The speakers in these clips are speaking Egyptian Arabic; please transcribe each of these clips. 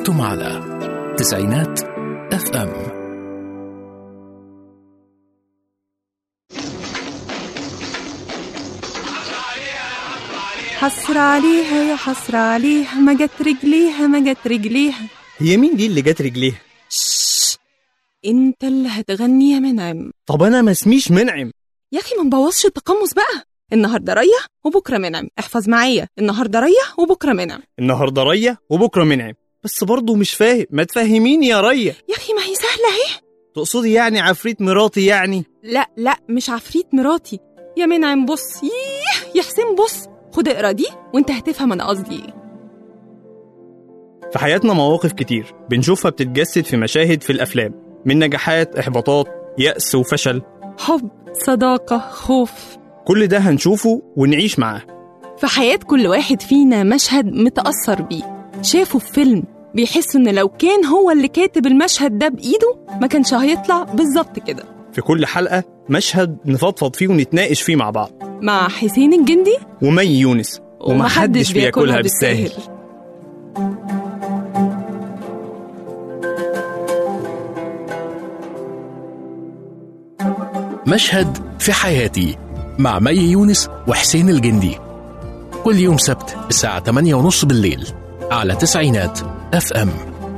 أنتم على تسعينات اف ام حسر عليها يا حسر عليها ما جت رجليها ما جت رجليها هي مين دي اللي جت رجليها شش انت اللي هتغني يا منعم طب انا ما اسميش منعم يا اخي ما نبوظش التقمص بقى النهارده ريا وبكره منعم احفظ معايا النهارده ريا وبكره منعم النهارده ريا وبكره منعم بس برضه مش فاهم ما تفهميني يا ريا يا اخي ما هي سهله اهي تقصدي يعني عفريت مراتي يعني لا لا مش عفريت مراتي يا منعم بص ييه يا حسين بص خد اقرا دي وانت هتفهم انا قصدي ايه في حياتنا مواقف كتير بنشوفها بتتجسد في مشاهد في الافلام من نجاحات احباطات يأس وفشل حب صداقه خوف كل ده هنشوفه ونعيش معاه في حياة كل واحد فينا مشهد متأثر بيه شافه في فيلم بيحس إن لو كان هو اللي كاتب المشهد ده بإيده ما كانش هيطلع بالظبط كده في كل حلقة مشهد نفضفض فيه ونتناقش فيه مع بعض مع حسين الجندي ومي يونس ومحدش بياكلها بالساهل مشهد في حياتي مع مي يونس وحسين الجندي كل يوم سبت الساعة 8:30 بالليل على تسعينات اف ام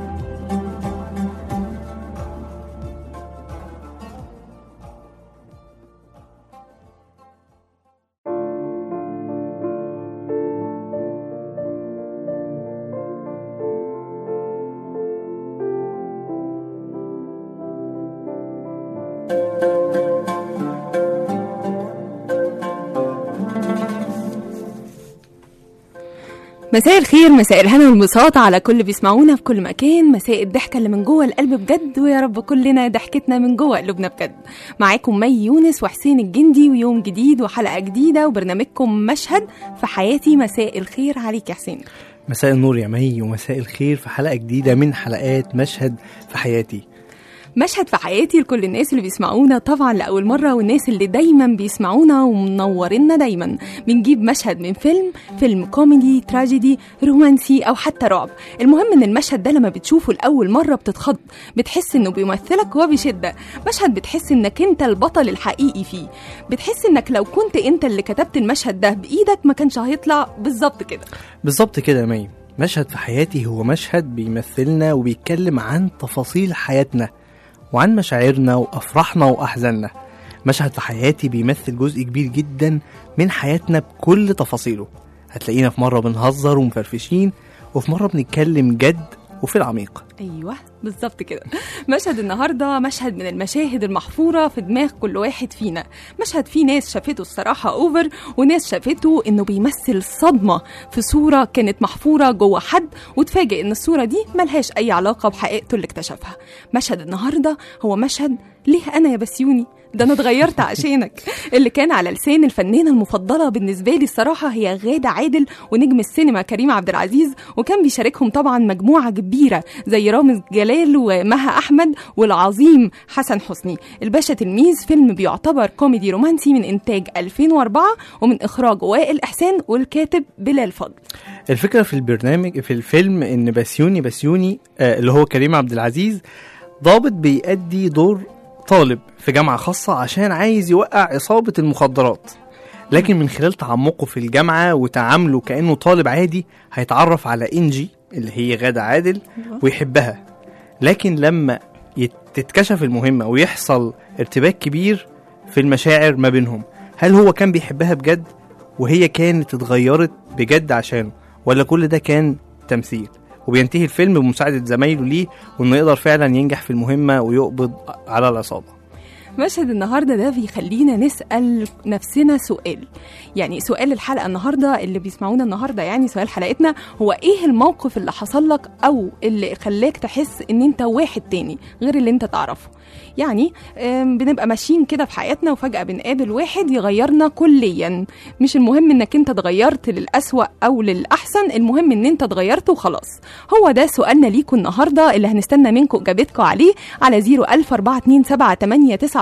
مساء الخير مساء الهنا والانبساط على كل اللي بيسمعونا في كل مكان مساء الضحكه اللي من جوه القلب بجد ويا رب كلنا ضحكتنا من جوه قلوبنا بجد معاكم مي يونس وحسين الجندي ويوم جديد وحلقه جديده وبرنامجكم مشهد في حياتي مساء الخير عليك يا حسين مساء النور يا مي ومساء الخير في حلقة جديدة من حلقات مشهد في حياتي مشهد في حياتي لكل الناس اللي بيسمعونا طبعا لأول مرة والناس اللي دايما بيسمعونا ومنورينا دايما بنجيب مشهد من فيلم فيلم كوميدي تراجيدي رومانسي أو حتى رعب المهم إن المشهد ده لما بتشوفه لأول مرة بتتخض بتحس إنه بيمثلك وبشدة مشهد بتحس إنك أنت البطل الحقيقي فيه بتحس إنك لو كنت أنت اللي كتبت المشهد ده بإيدك ما كانش هيطلع بالظبط كده بالظبط كده يا مي مشهد في حياتي هو مشهد بيمثلنا وبيتكلم عن تفاصيل حياتنا وعن مشاعرنا وأفراحنا وأحزاننا مشهد في حياتي بيمثل جزء كبير جدا من حياتنا بكل تفاصيله هتلاقينا في مرة بنهزر ومفرفشين وفي مرة بنتكلم جد وفي العميق ايوه بالظبط كده مشهد النهارده مشهد من المشاهد المحفوره في دماغ كل واحد فينا مشهد فيه ناس شافته الصراحه اوفر وناس شافته انه بيمثل صدمه في صوره كانت محفوره جوه حد وتفاجئ ان الصوره دي ملهاش اي علاقه بحقيقته اللي اكتشفها مشهد النهارده هو مشهد ليه انا يا بسيوني ده انا اتغيرت عشانك اللي كان على لسان الفنانه المفضله بالنسبه لي الصراحه هي غاده عادل ونجم السينما كريم عبد العزيز وكان بيشاركهم طبعا مجموعه كبيره زي رامز جلال ومها احمد والعظيم حسن حسني الباشا تلميذ فيلم بيعتبر كوميدي رومانسي من انتاج 2004 ومن اخراج وائل احسان والكاتب بلال فضل الفكرة في البرنامج في الفيلم إن بسيوني بسيوني آه اللي هو كريم عبد العزيز ضابط بيأدي دور طالب في جامعة خاصة عشان عايز يوقع عصابة المخدرات لكن من خلال تعمقه في الجامعة وتعامله كأنه طالب عادي هيتعرف على إنجي اللي هي غادة عادل ويحبها لكن لما يت- تتكشف المهمة ويحصل ارتباك كبير في المشاعر ما بينهم هل هو كان بيحبها بجد وهي كانت اتغيرت بجد عشانه ولا كل ده كان تمثيل وبينتهي الفيلم بمساعدة زمايله ليه وانه يقدر فعلا ينجح في المهمة ويقبض على العصابة مشهد النهارده ده بيخلينا نسال نفسنا سؤال يعني سؤال الحلقه النهارده اللي بيسمعونا النهارده يعني سؤال حلقتنا هو ايه الموقف اللي حصل لك او اللي خلاك تحس ان انت واحد تاني غير اللي انت تعرفه يعني آم، بنبقى ماشيين كده في حياتنا وفجاه بنقابل واحد يغيرنا كليا مش المهم انك انت اتغيرت للأسوأ او للاحسن المهم ان انت اتغيرت وخلاص هو ده سؤالنا ليكم النهارده اللي هنستنى منكم اجابتكم عليه على 0042789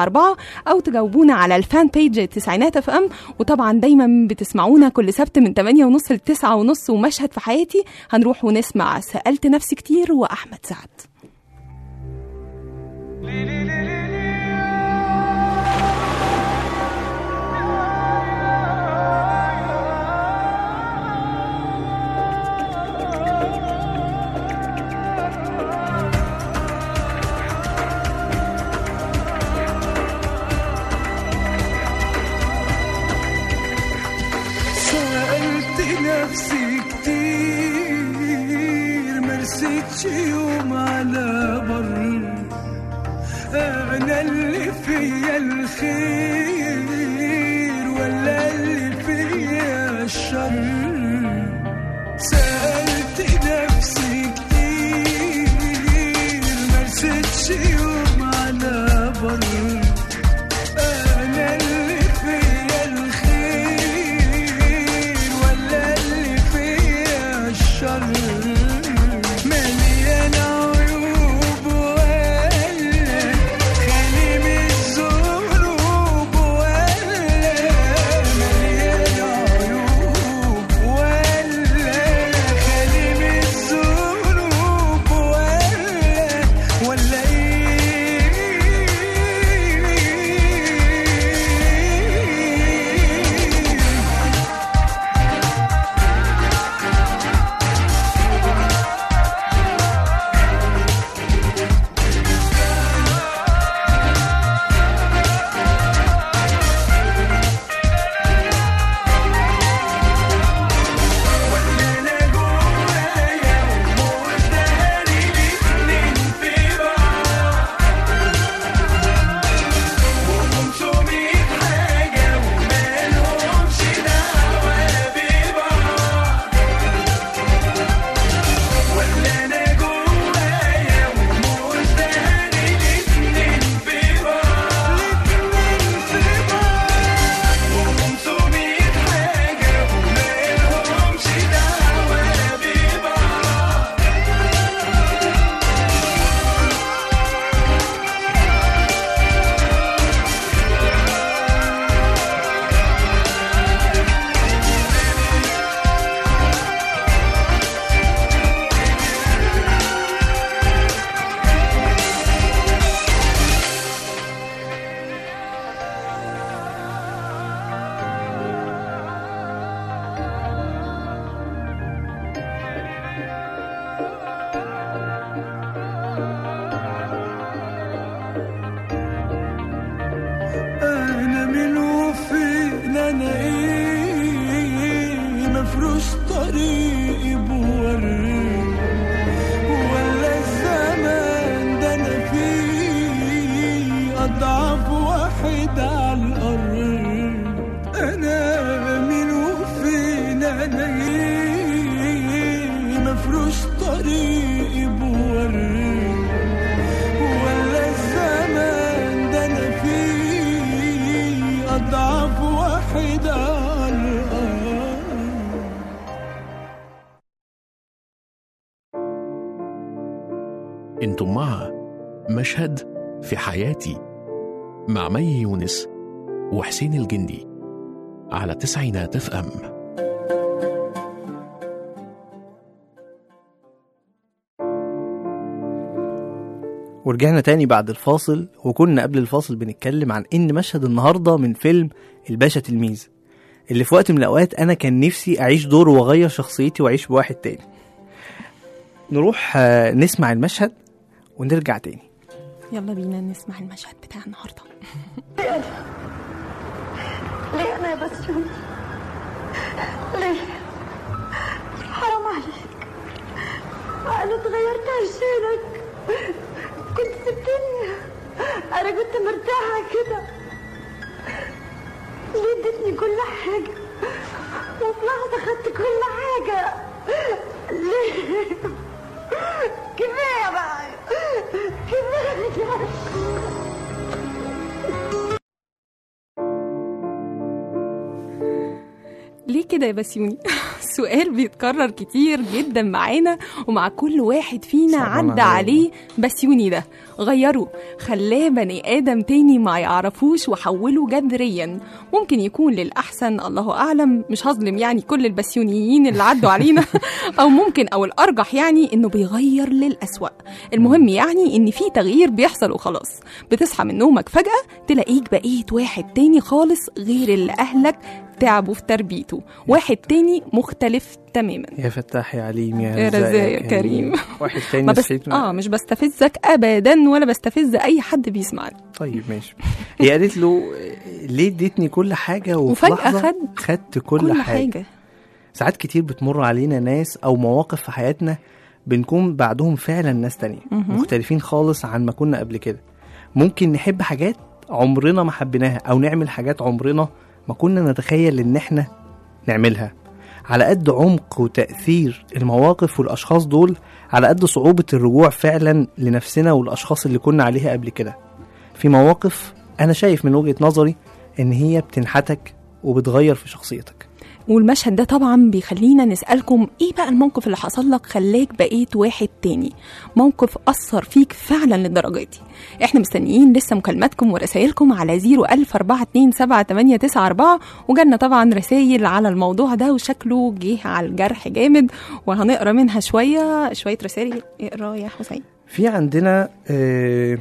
4 أو تجاوبونا على الفان بيج تسعينات اف ام وطبعا دايما بتسمعونا كل سبت من 8 ونص ل 9 ونص ومشهد في حياتي هنروح ونسمع سألت نفسي كتير وأحمد سعد سألت نفسي كتير مرستش يوم على بر أنا اللي فيا الخير ولا اللي فيا الشر سألت نفسي كتير مرستش يوم على بر أنا اللي فيا الخير ولا اللي فيا الشر مليان عيوب ولا خالي من الذنوب ولا مليان عيوب ولا خالي من الذنوب ولا ولا ايه انا جوايا ومداري الاتنين في بعض وخمسمية حاجة ومالهمش دعوة ببعض ولا انا جوايا ومداري الاتنين في بعض الاتنين في بعض وخمسمية حاجة ومالهمش دعوة ببعض انا من وفين انا ايه مفروش طريقي بوري ولا الزمان ده انا فيه اضعف واحد على الارض انا من وفين انا ايه مفروش طريقي بوري ولا الزمان ده انا فيه اضعف واحد على الارض انتم مع مشهد في حياتي مع مي يونس وحسين الجندي على تسعينات اف ام ورجعنا تاني بعد الفاصل وكنا قبل الفاصل بنتكلم عن ان مشهد النهارده من فيلم الباشا تلميذ اللي في وقت من الاوقات انا كان نفسي اعيش دور واغير شخصيتي واعيش بواحد تاني نروح آه، نسمع المشهد ونرجع تاني يلا بينا نسمع المشهد بتاع النهارده ليه انا يا بسيوني ليه حرام عليك انا اتغيرت عشانك كنت سبتني انا كنت مرتاحه كده ليه اديتني كل حاجه وفي لحظه خدت كل حاجه ليه كفايه بقى كفايه ليه كده يا بسيوني السؤال بيتكرر كتير جدا معانا ومع كل واحد فينا صعبان عدى عليا. عليه بسيوني ده غيره خلاه بني آدم تاني ما يعرفوش وحوله جذريا ممكن يكون للأحسن الله أعلم مش هظلم يعني كل البسيونيين اللي عدوا علينا أو ممكن أو الأرجح يعني إنه بيغير للأسوأ المهم يعني إن في تغيير بيحصل وخلاص بتصحى من نومك فجأة تلاقيك بقيت واحد تاني خالص غير اللي أهلك تعبوا في تربيته واحد تاني مختلف تماما يا فتاح يا عليم يا, يا رزاق يا كريم. واحد تاني ما بس صحيت اه مش بستفزك ابدا ولا بستفز اي حد بيسمعني طيب ماشي هي قالت له ليه اديتني كل حاجه وفي وفجأة لحظة خد خدت كل, كل حاجة. حاجه ساعات كتير بتمر علينا ناس او مواقف في حياتنا بنكون بعدهم فعلا ناس تانية مهم. مختلفين خالص عن ما كنا قبل كده ممكن نحب حاجات عمرنا ما حبيناها او نعمل حاجات عمرنا ما كنا نتخيل ان احنا نعملها على قد عمق وتأثير المواقف والأشخاص دول على قد صعوبة الرجوع فعلا لنفسنا والأشخاص اللي كنا عليها قبل كده في مواقف أنا شايف من وجهة نظري إن هي بتنحتك وبتغير في شخصيتك والمشهد ده طبعا بيخلينا نسألكم ايه بقى الموقف اللي حصل لك خلاك بقيت واحد تاني موقف أثر فيك فعلا للدرجة دي احنا مستنيين لسه مكالماتكم ورسائلكم على 010427894 وجالنا طبعا رسائل على الموضوع ده وشكله جه على الجرح جامد وهنقرا منها شوية شوية رسائل اقرا يا حسين في عندنا آه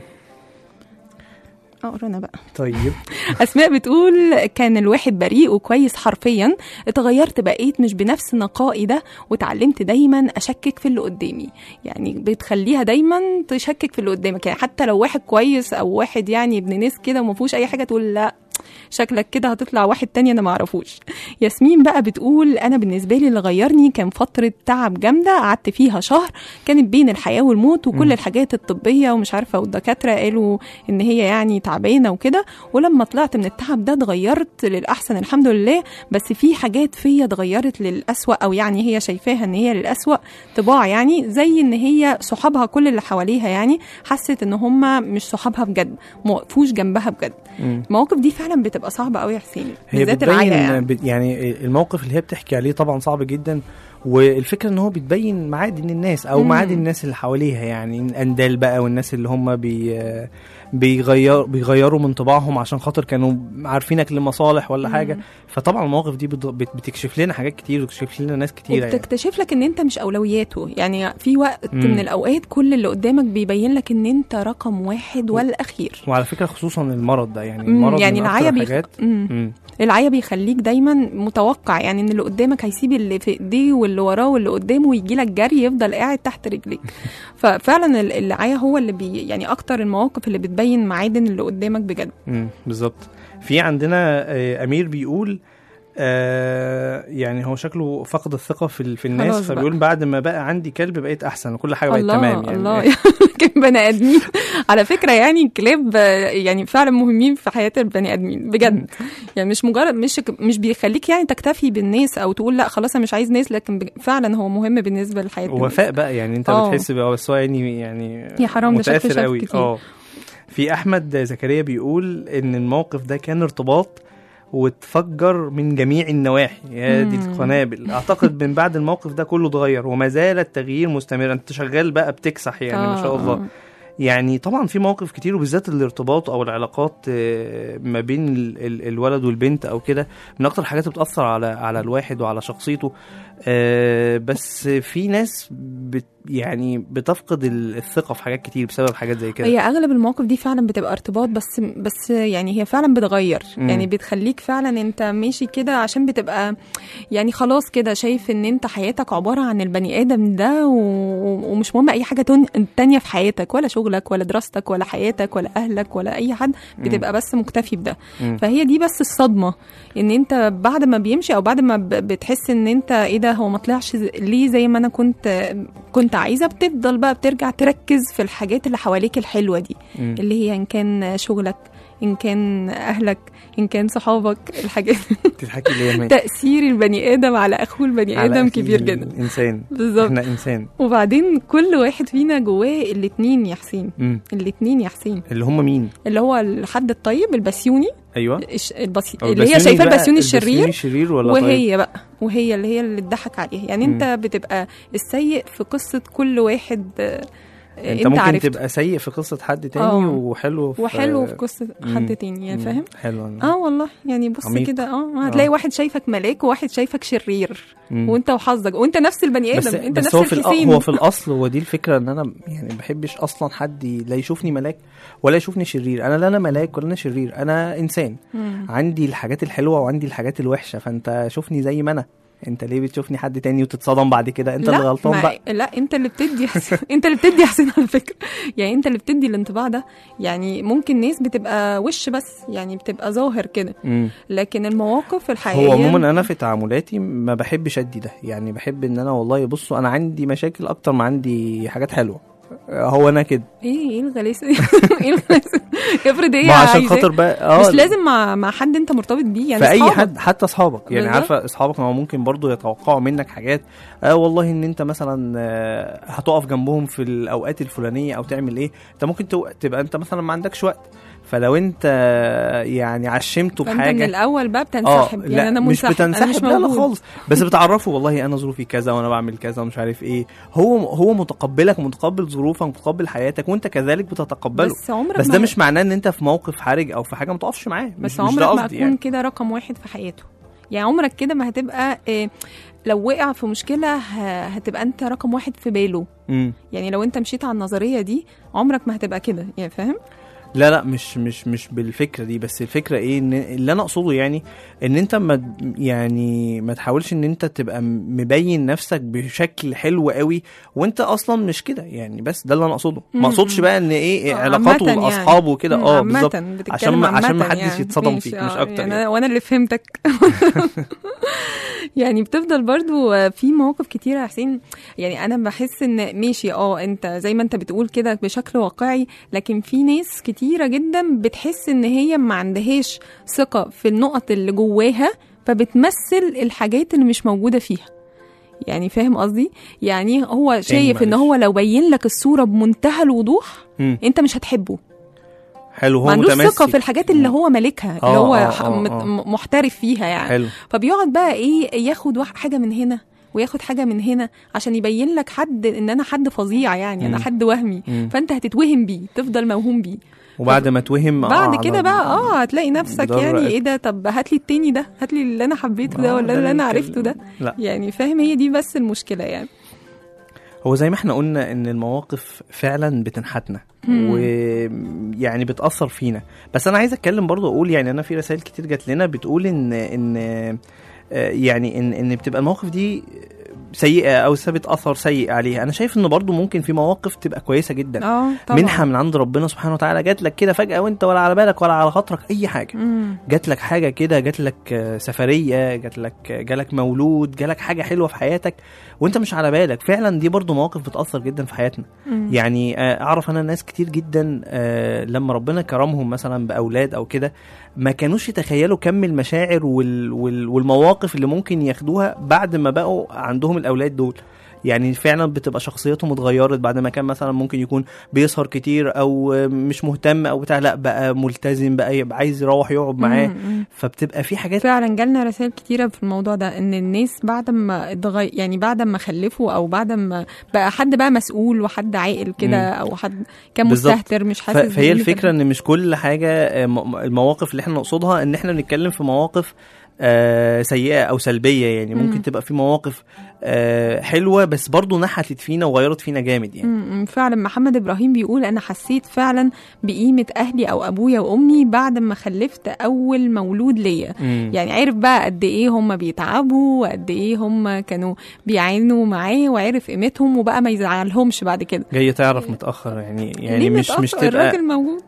اقرا انا بقى طيب اسماء بتقول كان الواحد بريء وكويس حرفيا اتغيرت بقيت مش بنفس نقائي ده وتعلمت دايما اشكك في اللي قدامي يعني بتخليها دايما تشكك في اللي قدامك يعني حتى لو واحد كويس او واحد يعني ابن ناس كده وما فيهوش اي حاجه تقول لا شكلك كده هتطلع واحد تاني انا معرفوش ياسمين بقى بتقول انا بالنسبه لي اللي غيرني كان فتره تعب جامده قعدت فيها شهر كانت بين الحياه والموت وكل الحاجات الطبيه ومش عارفه والدكاتره قالوا ان هي يعني تعبانه وكده ولما طلعت من التعب ده اتغيرت للاحسن الحمد لله بس في حاجات فيا اتغيرت للاسوأ او يعني هي شايفاها ان هي للاسوأ طباع يعني زي ان هي صحابها كل اللي حواليها يعني حست ان هم مش صحابها بجد ما وقفوش جنبها بجد مم. المواقف دي فعلا بتبقى صعبه قوي يا حسين هي بالذات العيله بتبين يعني. بت- يعني الموقف اللي هي بتحكي عليه طبعا صعب جدا والفكره ان هو بتبين معادن الناس او مم. معادن الناس اللي حواليها يعني الاندال بقى والناس اللي هم بي بيغير بيغيروا من طباعهم عشان خاطر كانوا عارفينك لمصالح ولا حاجه فطبعا المواقف دي بت- بت- بتكشف لنا حاجات كتير وبتكشف لنا ناس كتير يعني وبتكتشف لك ان انت مش اولوياته يعني في وقت مم. من الاوقات كل اللي قدامك بيبين لك ان انت رقم واحد والاخير وعلى فكره خصوصا المرض ده يعني مم، المرض يعني من أكتر العيا بيخ... الحاجات مم. مم. العيا بيخليك دايما متوقع يعني ان اللي قدامك هيسيب اللي في ايديه واللي وراه واللي قدامه ويجي لك جري يفضل قاعد تحت رجليك ففعلا ال- العيا هو اللي بي يعني اكتر المواقف اللي بتبين معادن اللي قدامك بجد مم، بالظبط في عندنا آه، امير بيقول آه يعني هو شكله فقد الثقه في ال- في الناس خلاص بقى. فبيقول بعد ما بقى عندي كلب بقيت احسن وكل حاجه بقت الله تمام يعني الله لكن بني ادمين على فكره يعني الكلاب آه، يعني فعلا مهمين في حياه البني ادمين بجد يعني مش مجرد مش مش بيخليك يعني تكتفي بالناس او تقول لا خلاص انا مش عايز ناس لكن بج- فعلا هو مهم بالنسبه لحياه الناس. وفاء بقى يعني انت آه. بتحس بقى بس هو يعني يعني يا حرام ده شكله متاثر شاف قوي كتير. اه في احمد زكريا بيقول ان الموقف ده كان ارتباط وتفجر من جميع النواحي يا دي مم. القنابل اعتقد من بعد الموقف ده كله اتغير وما زال التغيير مستمر انت شغال بقى بتكسح يعني ما شاء آه، الله آه. يعني طبعا في مواقف كتير وبالذات الارتباط او العلاقات آه، ما بين ال- ال- الولد والبنت او كده من اكتر الحاجات اللي بتاثر على على الواحد وعلى شخصيته آه، بس في ناس بت يعني بتفقد ال- الثقه في حاجات كتير بسبب حاجات زي كده هي اغلب المواقف دي فعلا بتبقى ارتباط بس بس يعني هي فعلا بتغير مم. يعني بتخليك فعلا انت ماشي كده عشان بتبقى يعني خلاص كده شايف ان انت حياتك عباره عن البني ادم ده و- ومش مهم اي حاجه تون- تانية في حياتك ولا شغلك ولا دراستك ولا حياتك ولا اهلك ولا اي حد بتبقى بس مكتفي بده مم. فهي دي بس الصدمه ان انت بعد ما بيمشي او بعد ما ب- بتحس ان انت ايه ده هو ما طلعش ز- ليه زي ما انا كنت كنت عايزه بتفضل بقى بترجع تركز في الحاجات اللي حواليك الحلوه دي مم. اللي هي ان كان شغلك ان كان اهلك ان كان صحابك الحاجات تضحكي ليه يا مان؟ تاثير البني ادم على اخوه البني على ادم أخي كبير جدا الانسان بالظبط احنا انسان وبعدين كل واحد فينا جواه الاتنين يا حسين مم. الاتنين يا حسين اللي هم مين اللي هو الحد الطيب البسيوني ايوه الش- البسي... أو اللي هي البسيوني شايفاه بقى- البسيوني البسيوني الشرير شرير ولا طيب وهي بقى وهي اللي هي اللي اتضحك عليها يعني انت بتبقى السيء في قصه كل واحد آه، انت, انت, ممكن عرفته تبقى سيء في قصه حد تاني آه. وحلو في وحلو في قصه مم. حد تاني يعني مم. فاهم حلو أنا. اه والله يعني بص عميق. كده اه هتلاقي آه. واحد شايفك ملاك وواحد شايفك شرير مم. وانت وحظك وانت نفس البني بس, ادم انت بس نفس هو في الأ- الحسين هو في الاصل هو دي الفكره ان انا يعني ما بحبش اصلا حد ي- لا يشوفني ملاك ولا يشوفني شرير انا لا انا ملاك ولا انا شرير انا انسان مم. عندي الحاجات الحلوه وعندي الحاجات الوحشه فانت شوفني زي ما انا انت ليه بتشوفني حد تاني وتتصدم بعد كده انت اللي لا غلطان ما- بقى لا انت اللي بتدي حسين انت اللي بتدي حسين على فكره يعني انت اللي بتدي الانطباع ده يعني ممكن ناس بتبقى وش بس يعني بتبقى ظاهر كده مم. لكن المواقف الحقيقيه هو عموما انا في تعاملاتي ما بحبش ادي ده يعني بحب ان انا والله بصوا انا عندي مشاكل اكتر ما عندي حاجات حلوه هو انا كده ايه ايه الغلاسه دي؟ ايه الغلاسه افرض هي ما عشان عايزاه. خاطر بقى اه مش لازم مع مع حد انت مرتبط بيه يعني في اي أصحابك. حد حتى اصحابك يعني بالظبط. عارفه اصحابك ما هو ممكن برضو يتوقعوا منك حاجات آه والله ان انت مثلا آه هتقف جنبهم في الاوقات الفلانيه او تعمل ايه انت ممكن تو- تبقى انت مثلا ما عندكش وقت فلو انت آه، يعني عشمته فانت من بحاجه الاول بقى بتنسحب يعني انا مش منسحب انا مش بتنسحب لا لا موجود خالص بس بتعرفه والله انا ظروفي كذا وانا بعمل كذا ومش عارف ايه هو هو متقبلك ومتقبل ظروفك ومتقبل حياتك وانت كذلك بتتقبله بس, بس عمرك بس ما ده مش معناه ان انت في موقف حرج او في حاجه ما تقفش معاه مش, بس مش عمرك ده ما قصدي هتكون يعني كده رقم واحد في حياته يعني عمرك كده ما هتبقى إيه لو وقع في مشكله ه- هتبقى انت رقم واحد في باله مم. يعني لو انت مشيت على النظريه دي عمرك ما هتبقى كده يعني فاهم لا لا مش مش مش بالفكره دي بس الفكره ايه ان اللي انا اقصده يعني ان انت ما يعني ما تحاولش ان انت تبقى مبين نفسك بشكل حلو قوي وانت اصلا مش كده يعني بس ده اللي انا اقصده ما مم. اقصدش بقى ان ايه آه، علاقاته عامةً واصحابه وكده مم، اه عامةً، بالظبط بتتكلم عشان ما عشان ما عامةً حدش يعني. يتصدم ماشي، فيك مش آه، اكتر يعني, يعني. أنا- وانا اللي فهمتك يعني بتفضل برضو في مواقف كتيرة يا حسين يعني انا بحس ان ماشي اه انت زي ما انت بتقول كده بشكل واقعي لكن في ناس كتيرة جدا بتحس ان هي ما عندهاش ثقة في النقط اللي جواها فبتمثل الحاجات اللي مش موجودة فيها يعني فاهم قصدي يعني هو شايف ان معلش. هو لو بين لك الصورة بمنتهى الوضوح مم. انت مش هتحبه حلو هو ما عندوش متمسك ثقه في الحاجات اللي هو مالكها اللي آه، هو آه، ح- آه، مت- آه. م- محترف فيها يعني حلو فبيقعد بقى ايه ياخد واحد حاجه من هنا وياخد حاجه من هنا عشان يبين لك حد ان انا حد فظيع يعني انا مم. حد وهمي مم. فانت هتتوهم بيه تفضل موهوم بيه وبعد ما توهم بعد على- كده بقى اه هتلاقي نفسك جدار يعني رقبته. ايه ده طب هات لي التاني ده هات لي اللي انا حبيته ده آه، ولا ده اللي انا اللي عرفته ده لا يعني فاهم هي دي بس المشكله يعني هو زي ما احنا قلنا ان المواقف فعلا بتنحتنا مم. ويعني بتاثر فينا بس انا عايز اتكلم برضو اقول يعني انا في رسائل كتير جات لنا بتقول ان ان آه، يعني ان ان بتبقى المواقف دي سيئه او سابت اثر سيء عليها انا شايف ان برضو ممكن في مواقف تبقى كويسه جدا اه طبعا منحه من عند ربنا سبحانه وتعالى جات لك كده فجاه وانت ولا على بالك ولا على خاطرك اي حاجه مم. جات لك حاجه كده جات لك آه، سفريه جات لك جالك مولود جالك حاجه حلوه في حياتك وانت مش على بالك فعلا دي برضو مواقف بتاثر جدا في حياتنا مم. يعني آه، اعرف انا ناس كتير جدا آه، لما ربنا كرمهم مثلا باولاد او كده ما كانوش يتخيلوا كم المشاعر وال وال والمواقف اللي ممكن ياخدوها بعد ما بقوا عندهم الاولاد دول يعني فعلا بتبقى شخصيتهم اتغيرت بعد ما كان مثلا ممكن يكون بيسهر كتير او آه، مش مهتم او بتاع لا بقى ملتزم بقى يبقى عايز يروح يقعد معاه مم. مم. فبتبقى في حاجات فعلا جالنا رسائل كتيرة في الموضوع ده ان الناس بعد ما اتغي... يعني بعد ما خلفوا او بعد ما بقى حد بقى مسؤول وحد عاقل كده او حد كان بالظبط. مستهتر مش ف- حاسس فهي بقيمة الفكره ان مش كل حاجه آه، م- المواقف اللي احنا نقصدها ان احنا بنتكلم في مواقف آه، سيئه او سلبيه يعني مم. ممكن تبقى في مواقف آه، حلوه بس برضو نحتت فينا وغيرت فينا جامد يعني م- م- فعلا محمد ابراهيم بيقول انا حسيت فعلا بقيمه اهلي او ابويا وامي بعد ما خلفت اول مولود ليا مم. يعني عرف بقى قد ايه هم بيتعبوا وقد ايه هم كانوا بيعانوا معاه وعرف قيمتهم وبقى ما يزعلهمش بعد كده جاي تعرف متاخر يعني يعني ليه مش متأخر؟ مش تبقى الراجل موجود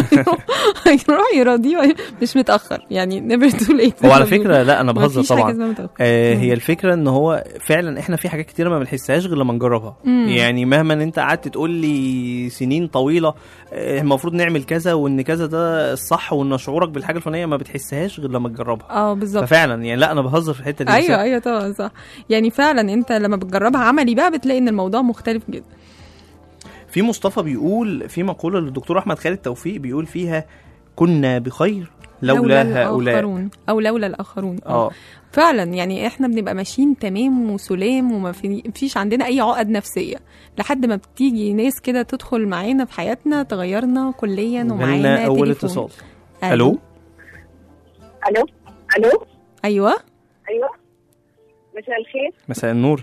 يروح يراضيه مش متاخر يعني نيفر تو ليت هو على فكره لا انا بهزر طبعا طبعا آه مم. هي الفكره ان هو فعلا فعلا احنا في حاجات كتيره ما بنحسهاش غير لما نجربها مم. يعني مهما ان انت قعدت تقول لي سنين طويله آه، المفروض نعمل كذا وان كذا ده الصح وان شعورك بالحاجه الفلانيه ما بتحسهاش غير لما تجربها اه بالظبط ففعلا يعني لا انا بهزر في الحته دي ايوه بس- ايوه طبعا صح يعني فعلا انت لما بتجربها عملي بقى بتلاقي ان الموضوع مختلف جدا في مصطفى بيقول في مقوله للدكتور احمد خالد توفيق بيقول فيها كنا بخير لولا هؤلاء الآخرون او لولا الاخرون اه فعلا يعني احنا بنبقى ماشيين تمام وسلام وما في- فيش عندنا اي عقد نفسيه لحد ما بتيجي ناس كده تدخل معانا في حياتنا تغيرنا كليا جالنا ومعانا اول تليفون. اتصال الو الو الو ايوه ايوه مساء الخير مساء النور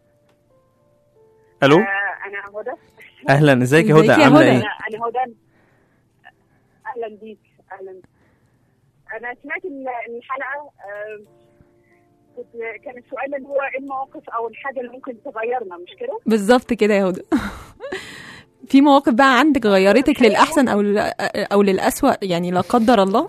الو آه انا هدى اهلا ازيك يا ازيك هدى يا عامله هدى؟ ايه انا انا هدى اهلا بيك اهلا انا سمعت ال- الحلقه آه، كنت كان السؤال اللي هو ايه المواقف او الحاجه اللي ممكن تغيرنا مش كده؟ بالظبط كده يا هدى في مواقف بقى عندك غيرتك للاحسن او لل- او للاسوأ يعني لا قدر الله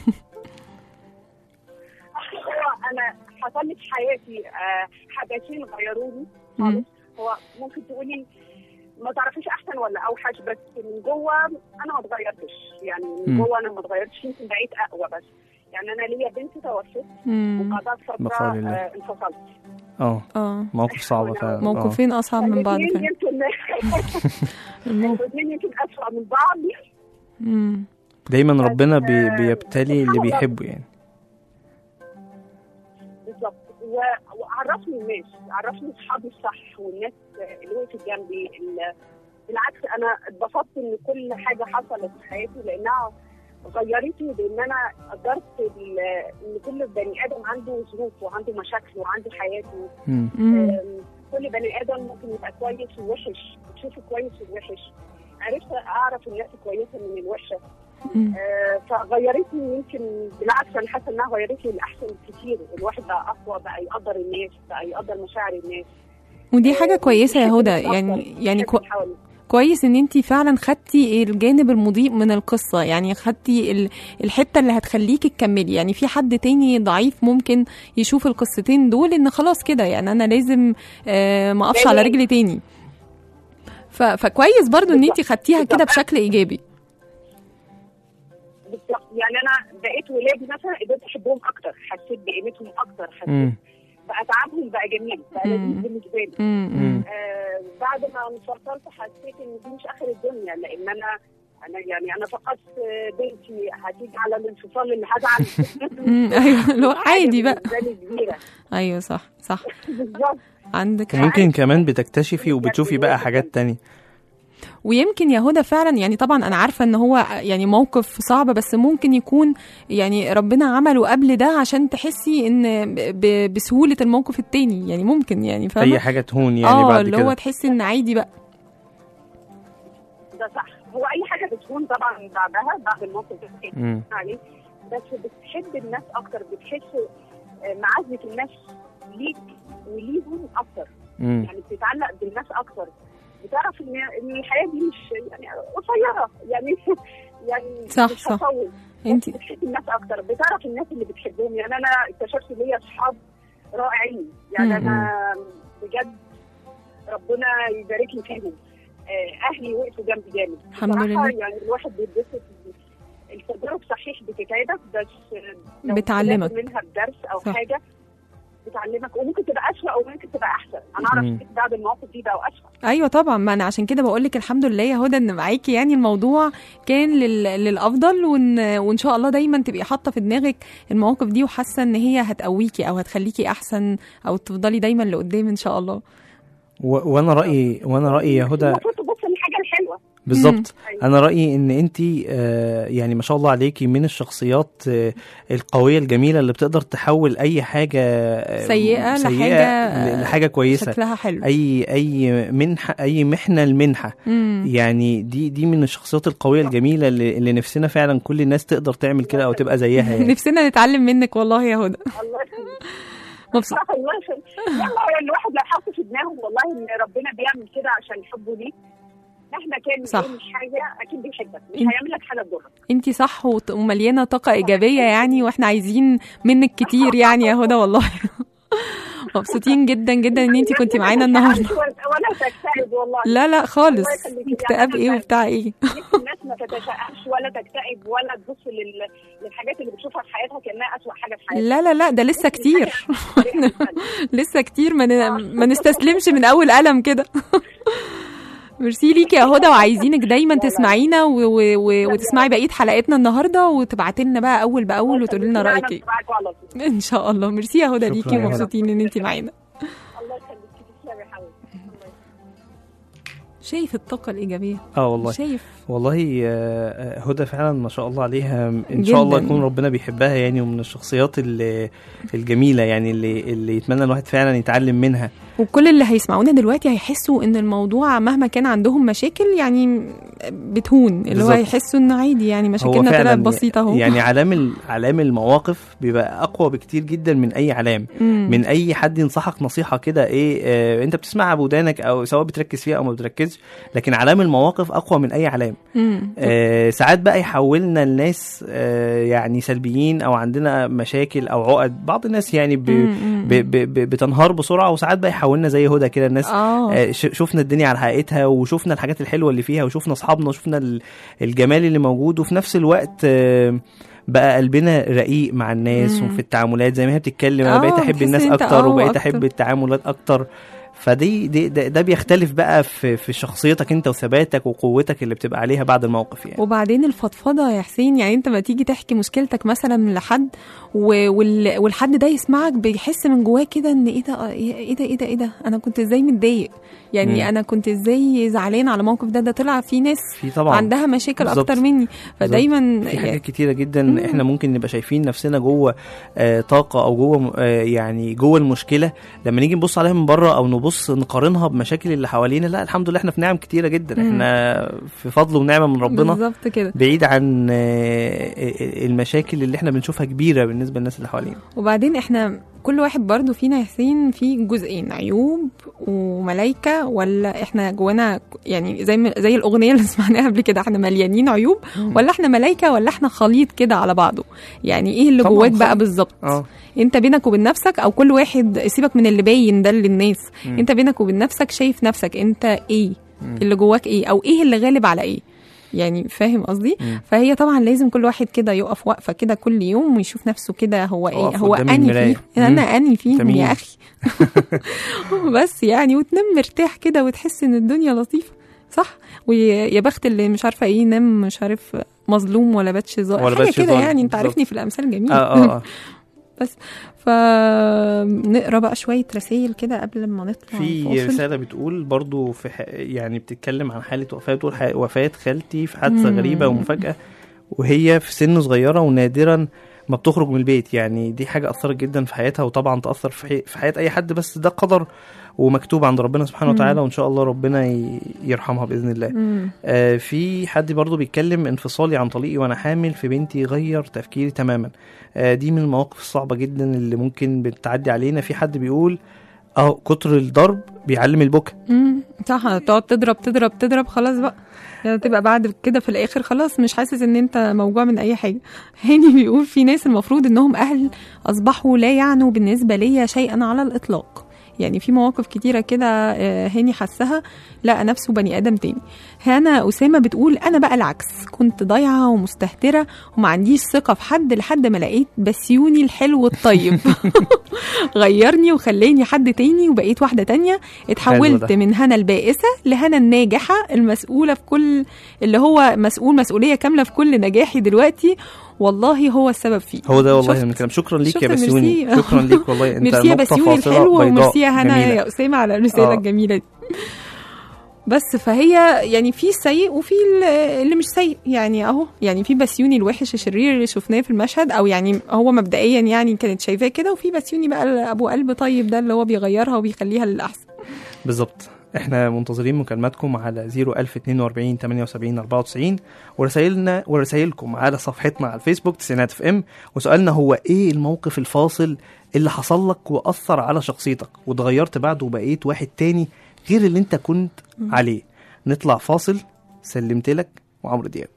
هو انا حصل لي في حياتي آه، حدثين غيروني خالص هو ممكن تقولي ما تعرفيش احسن ولا اوحش بس من جوه انا ما اتغيرتش يعني من مم. جوه انا ما اتغيرتش يمكن بقيت اقوى بس يعني انا ليا بنت توفت مم. وقعدت فتره بقاء لله. آه، انفصلت اه اه موقف صعب فعلا آه. موقفين اصعب من بعض الاثنين فعلا يمكن الموقف- الاثنين يمكن اسوء من بعض مم. دايما ربنا بي آه، بيبتلي اللي سبحان الله. بيحبه يعني بالظبط و- وعرفني الناس عرفني اصحابي الصح والناس اللي وقفت جنبي ال- بالعكس انا اتبسطت ان كل حاجه حصلت في حياتي لانها غيرتني بان انا قدرت ال- ان كل بني ادم عنده ظروف وعنده مشاكل وعنده حياته مم. مم. أم، كل بني ادم ممكن يبقى كويس ووحش تشوفه كويس ووحش عرفت اعرف الناس كويسه من الوحشه مم. آه، فغيرتني يمكن بالعكس انا حاسه انها غيرتني لاحسن كتير الواحد بقى اقوى بقى يقدر الناس بقى يقدر مشاعر الناس ودي حاجه كويسه يا بيحب هدى الناس يعني أكتر، يعني بيحب كو اللي حواليه. كويس ان انت فعلا خدتي الجانب المضيء من القصه يعني خدتي ال- الحته اللي هتخليكي تكملي يعني في حد تاني ضعيف ممكن يشوف القصتين دول ان خلاص كده يعني انا لازم آه ما اقفش على لازم. رجلي تاني ف... فكويس برضو ان انت بالظبط. خدتيها كده بالظبط. بشكل ايجابي بالظبط يعني انا بقيت ولادي مثلا قدرت احبهم اكتر حسيت بقيمتهم اكتر حسيت مم. بقى تعبهم بقى جميل بقى مم. لذيذ بالنسبه لي امم آه بعد ما انفصلت حسيت ان دي مش اخر الدنيا لان انا انا يعني انا فقدت آه، بنتي هتيجي على الانفصال اللي هزعل ايوه اللي هو عادي بقى بالنسبه لي كبيره ايوه صح صح بالظبط عندك حق. ممكن كمان بتكتشفي وبتشوفي بقى حاجات تانية ويمكن يا هدى فعلا يعني طبعا انا عارفه ان هو يعني موقف صعب بس ممكن يكون يعني ربنا عمله قبل ده عشان تحسي ان ب- بسهوله الموقف التاني يعني ممكن يعني اي فاهمه حاجه تهون يعني اه بعد اللي هو كده تحسي ان عادي بقى ده صح هو اي حاجه بتكون طبعا بعدها بعد الموقف ده بتكون مم. عليه بس بتحب الناس اكتر بتحس آه، معزه الناس ليك وليهم اكتر مم. يعني بتتعلق بالناس اكتر بتعرف ان ان الحياه دي مش يعني قصيره يعني يعني صح، مش صح. هطول انت بس بتحب الناس اكتر بتعرف الناس اللي بتحبهم يعني انا اكتشفت ليا اصحاب رائعين يعني مم. انا بجد ربنا يبارك لي فيهم آه، اهلي وقفوا جنبي جامد الحمد بصراحة لله. يعني الواحد بيتبسط التجارب صحيح بتتعبك بس آه، لو بتعلمك. طلعت منها بدرس او صح. حاجه بتعلمك وممكن تبقى اسوء او ممكن تبقى احسن انا اعرف مم. بعد المواقف دي بقى اسوء ايوه طبعا ما انا عشان كده بقول لك الحمد لله يا هدى ان معاكي يعني الموضوع كان لل... للافضل وان وان شاء الله دايما تبقي حاطه في دماغك المواقف دي وحاسه ان هي هتقويكي او هتخليكي احسن او تفضلي دايما لقدام ان شاء الله و... وانا رايي وانا رايي يا هدى المفروض تبص للحاجه الحلوه بالظبط أيوة. انا رايي ان انت يعني ما شاء الله عليكي من الشخصيات آه، القويه الجميله اللي بتقدر تحول اي حاجه آه، سيئة لحاجة- ل- لحاجه كويسه شكلها حلو اي اي منحه اي محنه لمنحه مم. يعني دي دي من الشخصيات القويه الجميله اللي, اللي نفسنا فعلا كل الناس تقدر تعمل كده او تبقى زيها يعني نفسنا نتعلم منك والله يا هدى الله يخليك مبسوط الله يخليك يلا هو الواحد لو حط في دماغه والله ان ربنا بيعمل كده عشان حبه ليك مهما كان صح. إيه مش حاجه اكيد بيحبك مش إنت- هيعمل لك حاجه تضرك انتي صح وط- ومليانه طاقه ايجابيه يعني واحنا عايزين منك كتير يعني يا هدى والله مبسوطين جدا جدا ان انت كنتي معانا النهارده ولا تكتئب والله لا لا خالص الله يخليكي. اكتئاب يعني ايه أنا وبتاع ايه نفسي الناس ما تتشائمش ولا تكتئب ولا تبص لل... للحاجات اللي بتشوفها في حياتها كانها اسوء حاجه في حياتها لا لا لا ده لسه كتير حاجة- لسه كتير ما, ن... ما نستسلمش من اول قلم كده ميرسي ليكي يا هدى وعايزينك دايما تسمعينا و... و... و... وتسمعي بقيه حلقاتنا النهارده وتبعتي لنا بقى اول باول وتقولي لنا رايك ايه معاكوا على طول ان شاء الله ميرسي يا هدى شكراً ليكي يا هدى. ومبسوطين ان انت معانا الله يخليكي تسلمي يا حبيبتي الله شايف الطاقه الايجابيه اه والله شايف والله آه، آه، هدى فعلا ما شاء الله عليها ان شاء الله جداً. يكون ربنا بيحبها يعني ومن الشخصيات اللي الجميله يعني اللي اللي يتمنى الواحد فعلا يتعلم منها وكل اللي هيسمعونا دلوقتي هيحسوا ان الموضوع مهما كان عندهم مشاكل يعني بتهون اللي هو بالظبط. هيحسوا ان عادي يعني مشاكلنا طلعت بسيطه اهو يعني علام ال- علام المواقف بيبقى اقوى بكتير جدا من اي علام مم. من اي حد ينصحك نصيحه كده ايه آه انت بتسمعها بودانك او سواء بتركز فيها او ما بتركزش لكن علام المواقف اقوى من اي علام مم. آه ساعات بقى يحولنا الناس آه يعني سلبيين او عندنا مشاكل او عقد بعض الناس يعني ب مم. ب ب ب بتنهار بسرعه وساعات بقى يحولنا زي هدى كده الناس اه آه، ش- شفنا الدنيا على حقيقتها وشفنا الحاجات الحلوه اللي فيها وشفنا اصحابنا وشفنا ال- الجمال اللي موجود وفي نفس الوقت آه، بقى قلبنا رقيق مع الناس مم. وفي التعاملات زي ما هي بتتكلم انا آه، بقيت احب بتحس الناس إن أنت اكتر آه، وبقيت أكتر. احب التعاملات اكتر فدي دي ده, ده بيختلف بقى في في شخصيتك انت وثباتك وقوتك اللي بتبقى عليها بعد الموقف يعني وبعدين الفضفضه يا حسين يعني انت ما تيجي تحكي مشكلتك مثلا لحد و- وال- والحد ده يسمعك بيحس من جواه كده ان ايه ده ايه ده ايه ده ايه ده انا كنت ازاي متضايق يعني مم. انا كنت ازاي زعلان على الموقف ده ده طلع في ناس في طبعا عندها مشاكل بالظبط. اكتر مني فدايما في يعني حاجات كتيره جدا مم. احنا ممكن نبقى شايفين نفسنا جوه آه طاقه او جوه م- آه يعني جوه المشكله لما نيجي نبص عليها من بره او نبص نقارنها بمشاكل اللي حوالينا لا الحمد لله احنا في نعم كتيره جدا مم. احنا في فضل ونعمه من ربنا بالظبط كده بعيد عن آه، المشاكل اللي احنا بنشوفها كبيره بالنسبه للناس اللي حوالينا وبعدين احنا كل واحد برضو فينا يا حسين في جزئين عيوب وملايكة ولا احنا جوانا يعني زي ما- زي الاغنيه اللي سمعناها قبل كده احنا مليانين عيوب ولا احنا ملايكة ولا احنا خليط كده على بعضه يعني ايه اللي طبعاً جواك بقى خليط. بالظبط اه انت بينك وبين نفسك او كل واحد سيبك من اللي باين ده للناس مم. انت بينك وبين نفسك شايف نفسك انت ايه مم. اللي جواك ايه او ايه اللي غالب على ايه يعني فاهم قصدي مم. فهي طبعا لازم كل واحد كده يقف وقفه كده كل يوم ويشوف نفسه كده هو ايه أقف هو قدام اني المراية. فيه انا اني فيهم تمام. يا اخي بس يعني وتنام مرتاح كده وتحس ان الدنيا لطيفه صح ويا بخت اللي مش عارفه ايه ينام مش عارف مظلوم ولا باتش ظالم ولا حاجه باتش كده ظالم، يعني انت بالظبط. عارفني في الامثال جميل اه اه, آه. فنقرا بقى شويه رسائل كده قبل ما نطلع في الفاصل. رسالة بتقول برضو في ح... يعني بتتكلم عن حالة وفاة بتقول ح... وفاة خالتي في حادثة مم. غريبة ومفاجأة وهي في سن صغيرة ونادرا ما بتخرج من البيت يعني دي حاجة أثرت جدا في حياتها وطبعا تأثر في, حي... في حياة أي حد بس ده قدر ومكتوب عند ربنا سبحانه مم. وتعالى وإن شاء الله ربنا ي... يرحمها بإذن الله مم. آه في حد برضو بيتكلم انفصالي عن طليقي وانا حامل في بنتي غير تفكيري تماما آه دي من المواقف الصعبة جدا اللي ممكن بتعدي علينا في حد بيقول اه كتر الضرب بيعلم البكا مم. صح تقعد تضرب تضرب تضرب خلاص بقى يعني تبقى بعد كده في الاخر خلاص مش حاسس ان انت موجوع من اي حاجه هاني بيقول في ناس المفروض انهم اهل اصبحوا لا يعنوا بالنسبه ليا شيئا على الاطلاق يعني في مواقف كتيره كده آه، هاني حسها لقى نفسه بني ادم تاني هنا اسامه بتقول انا بقى العكس كنت ضايعه ومستهتره وما عنديش ثقه في حد لحد ما لقيت بسيوني الحلو الطيب غيرني وخلاني حد تاني وبقيت واحده تانية اتحولت ده. من هنا البائسه لهنا الناجحه المسؤوله في كل اللي هو مسؤول مسؤوليه كامله في كل نجاحي دلوقتي والله هو السبب فيه هو ده والله شفت؟ من الكلام شكرا ليك شفت يا بسيوني ميرسي. شكرا ليك والله انت ميرسي يا نقطة بسيوني فاصلة الحلوه بيضاء وميرسي يا هنا جميلة. يا اسامه على الرساله آه. الجميله دي بس فهي يعني في السيء وفي ال- اللي مش سيء يعني اهو يعني في بسيوني الوحش الشرير اللي شفناه في المشهد او يعني هو مبدئيا يعني كانت شايفاه كده وفي بسيوني بقى ابو قلب طيب ده اللي هو بيغيرها وبيخليها للاحسن بالظبط احنا منتظرين مكالماتكم على 01042 78 94 ورسائلنا ورسائلكم على صفحتنا على الفيسبوك تسعينات اف ام وسؤالنا هو ايه الموقف الفاصل اللي حصل لك واثر على شخصيتك واتغيرت بعده وبقيت واحد تاني غير اللي انت كنت عليه نطلع فاصل سلمت لك وعمرو دياب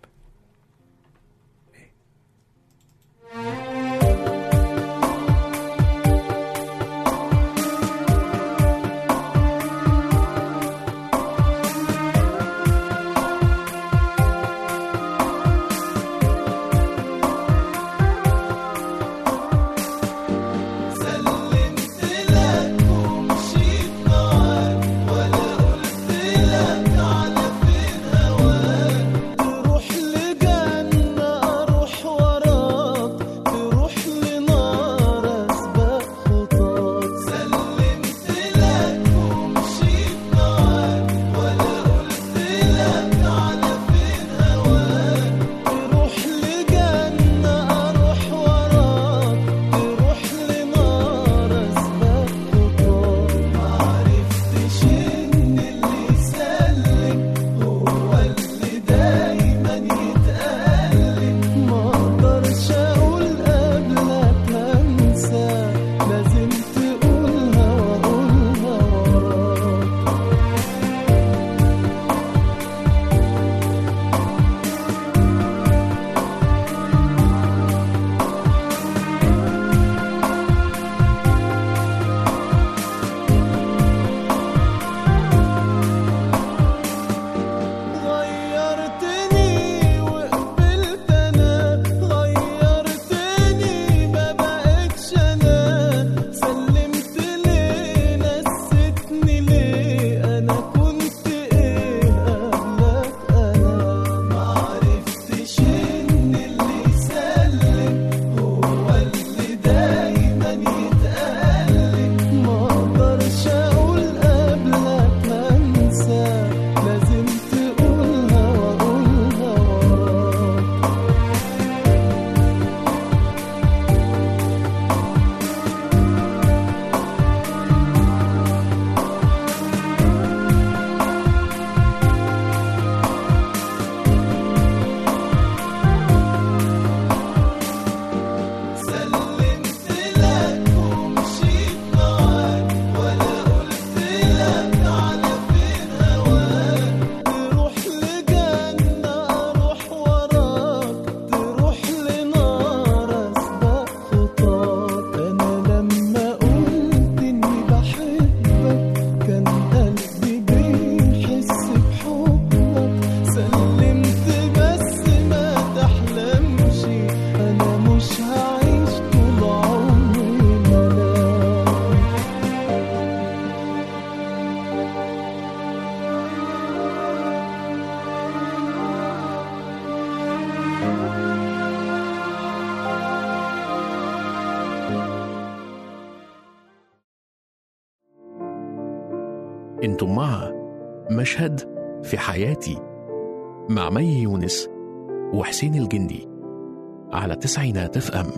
انتم مع مشهد في حياتي مع مي يونس وحسين الجندي على تسعينات اف ام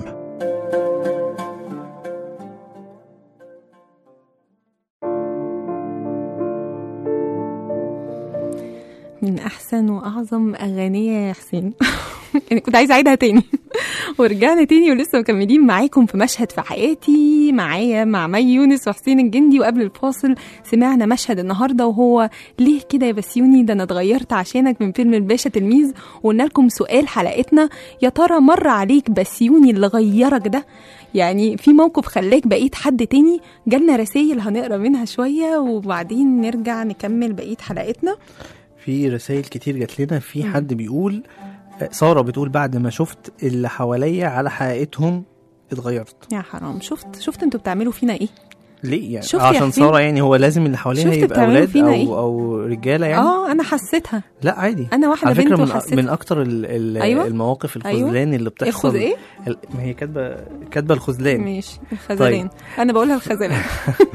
من احسن واعظم اغانيها يا حسين يعني كنت عايزه اعيدها تاني ورجعنا تاني ولسه مكملين معاكم في مشهد في حياتي معايا مع مي يونس وحسين الجندي وقبل الفاصل سمعنا مشهد النهارده وهو ليه كده يا بسيوني ده انا اتغيرت عشانك من فيلم الباشا تلميذ وقلنا لكم سؤال حلقتنا يا ترى مر عليك بسيوني اللي غيرك ده يعني في موقف خلاك بقيت حد تاني جالنا رسائل هنقرا منها شويه وبعدين نرجع نكمل بقيه حلقتنا في رسائل كتير جات لنا في حد بيقول آه، ساره بتقول بعد ما شفت اللي حواليا على حقيقتهم اتغيرت يا حرام شفت شفت انتوا بتعملوا فينا ايه ليه يعني شفت يا عشان حسين؟ ساره يعني هو لازم اللي حواليها شفت يبقى بتعملوا اولاد فينا او إيه؟ او رجاله يعني اه انا حسيتها لا عادي انا واحده على فكره بنت من وحسيتها من اكتر ال ال أيوة. المواقف أيوة. الخذلان اللي بتحصل الخذ ايه ال- ما هي كاتبه كاتبه الخذلان ماشي الخذلان انا بقولها الخذلان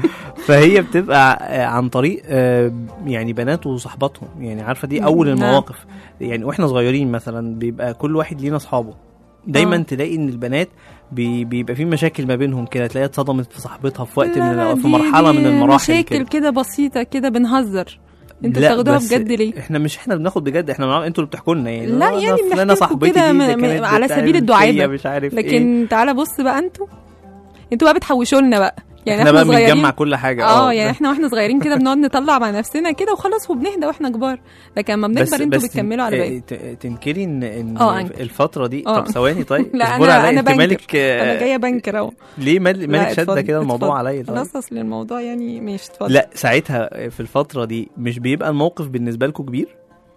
فهي بتبقى آه، عن طريق آه، يعني بنات وصحباتهم يعني عارفه دي اول نعم. المواقف يعني واحنا صغيرين مثلا بيبقى كل واحد لينا اصحابه دايما آه. تلاقي ان البنات بي بيبقى في مشاكل ما بينهم كده تلاقيها اتصدمت في صاحبتها في وقت لا، من لا، ال- في دي- مرحله دي من المراحل مشاكل كده كده بسيطه كده بنهزر انتوا لا، بتاخدوها بس بجد ليه احنا مش احنا بناخد بجد احنا بنعمل انتوا اللي بتحكوا لنا يعني لا، آه، ده يعني فلانة بنحكي لكم صاحبتي كده دي م- ده م- كانت على بتعمل سبيل فيا الدعابة. مش عارف ايه لكن تعالى بص بقى انتوا انتوا بقى بتحوشوا لنا بقى يعني احنا بقى صغيرين- بنجمع كل حاجه اه يعني احنا واحنا صغيرين كده بنقعد نطلع مع نفسنا كده وخلاص وبنهدى واحنا كبار لكن لما بس بنكبر انتوا بس بتكملوا على آه، باقي ت- تنكري ان ان اه، أنكر. الفتره دي اه. طب ثواني طيب لا اصبري انا عليا انا انت بنكر مالك آه، انا جايه بنكر اهو ليه مال- لا، مالك شاده اتفضل، كده الموضوع اتفضل. عليا طيب؟ خلاص اصل الموضوع يعني ماشي اتفضل لا ساعتها في الفتره دي مش بيبقى الموقف بالنسبه لكم كبير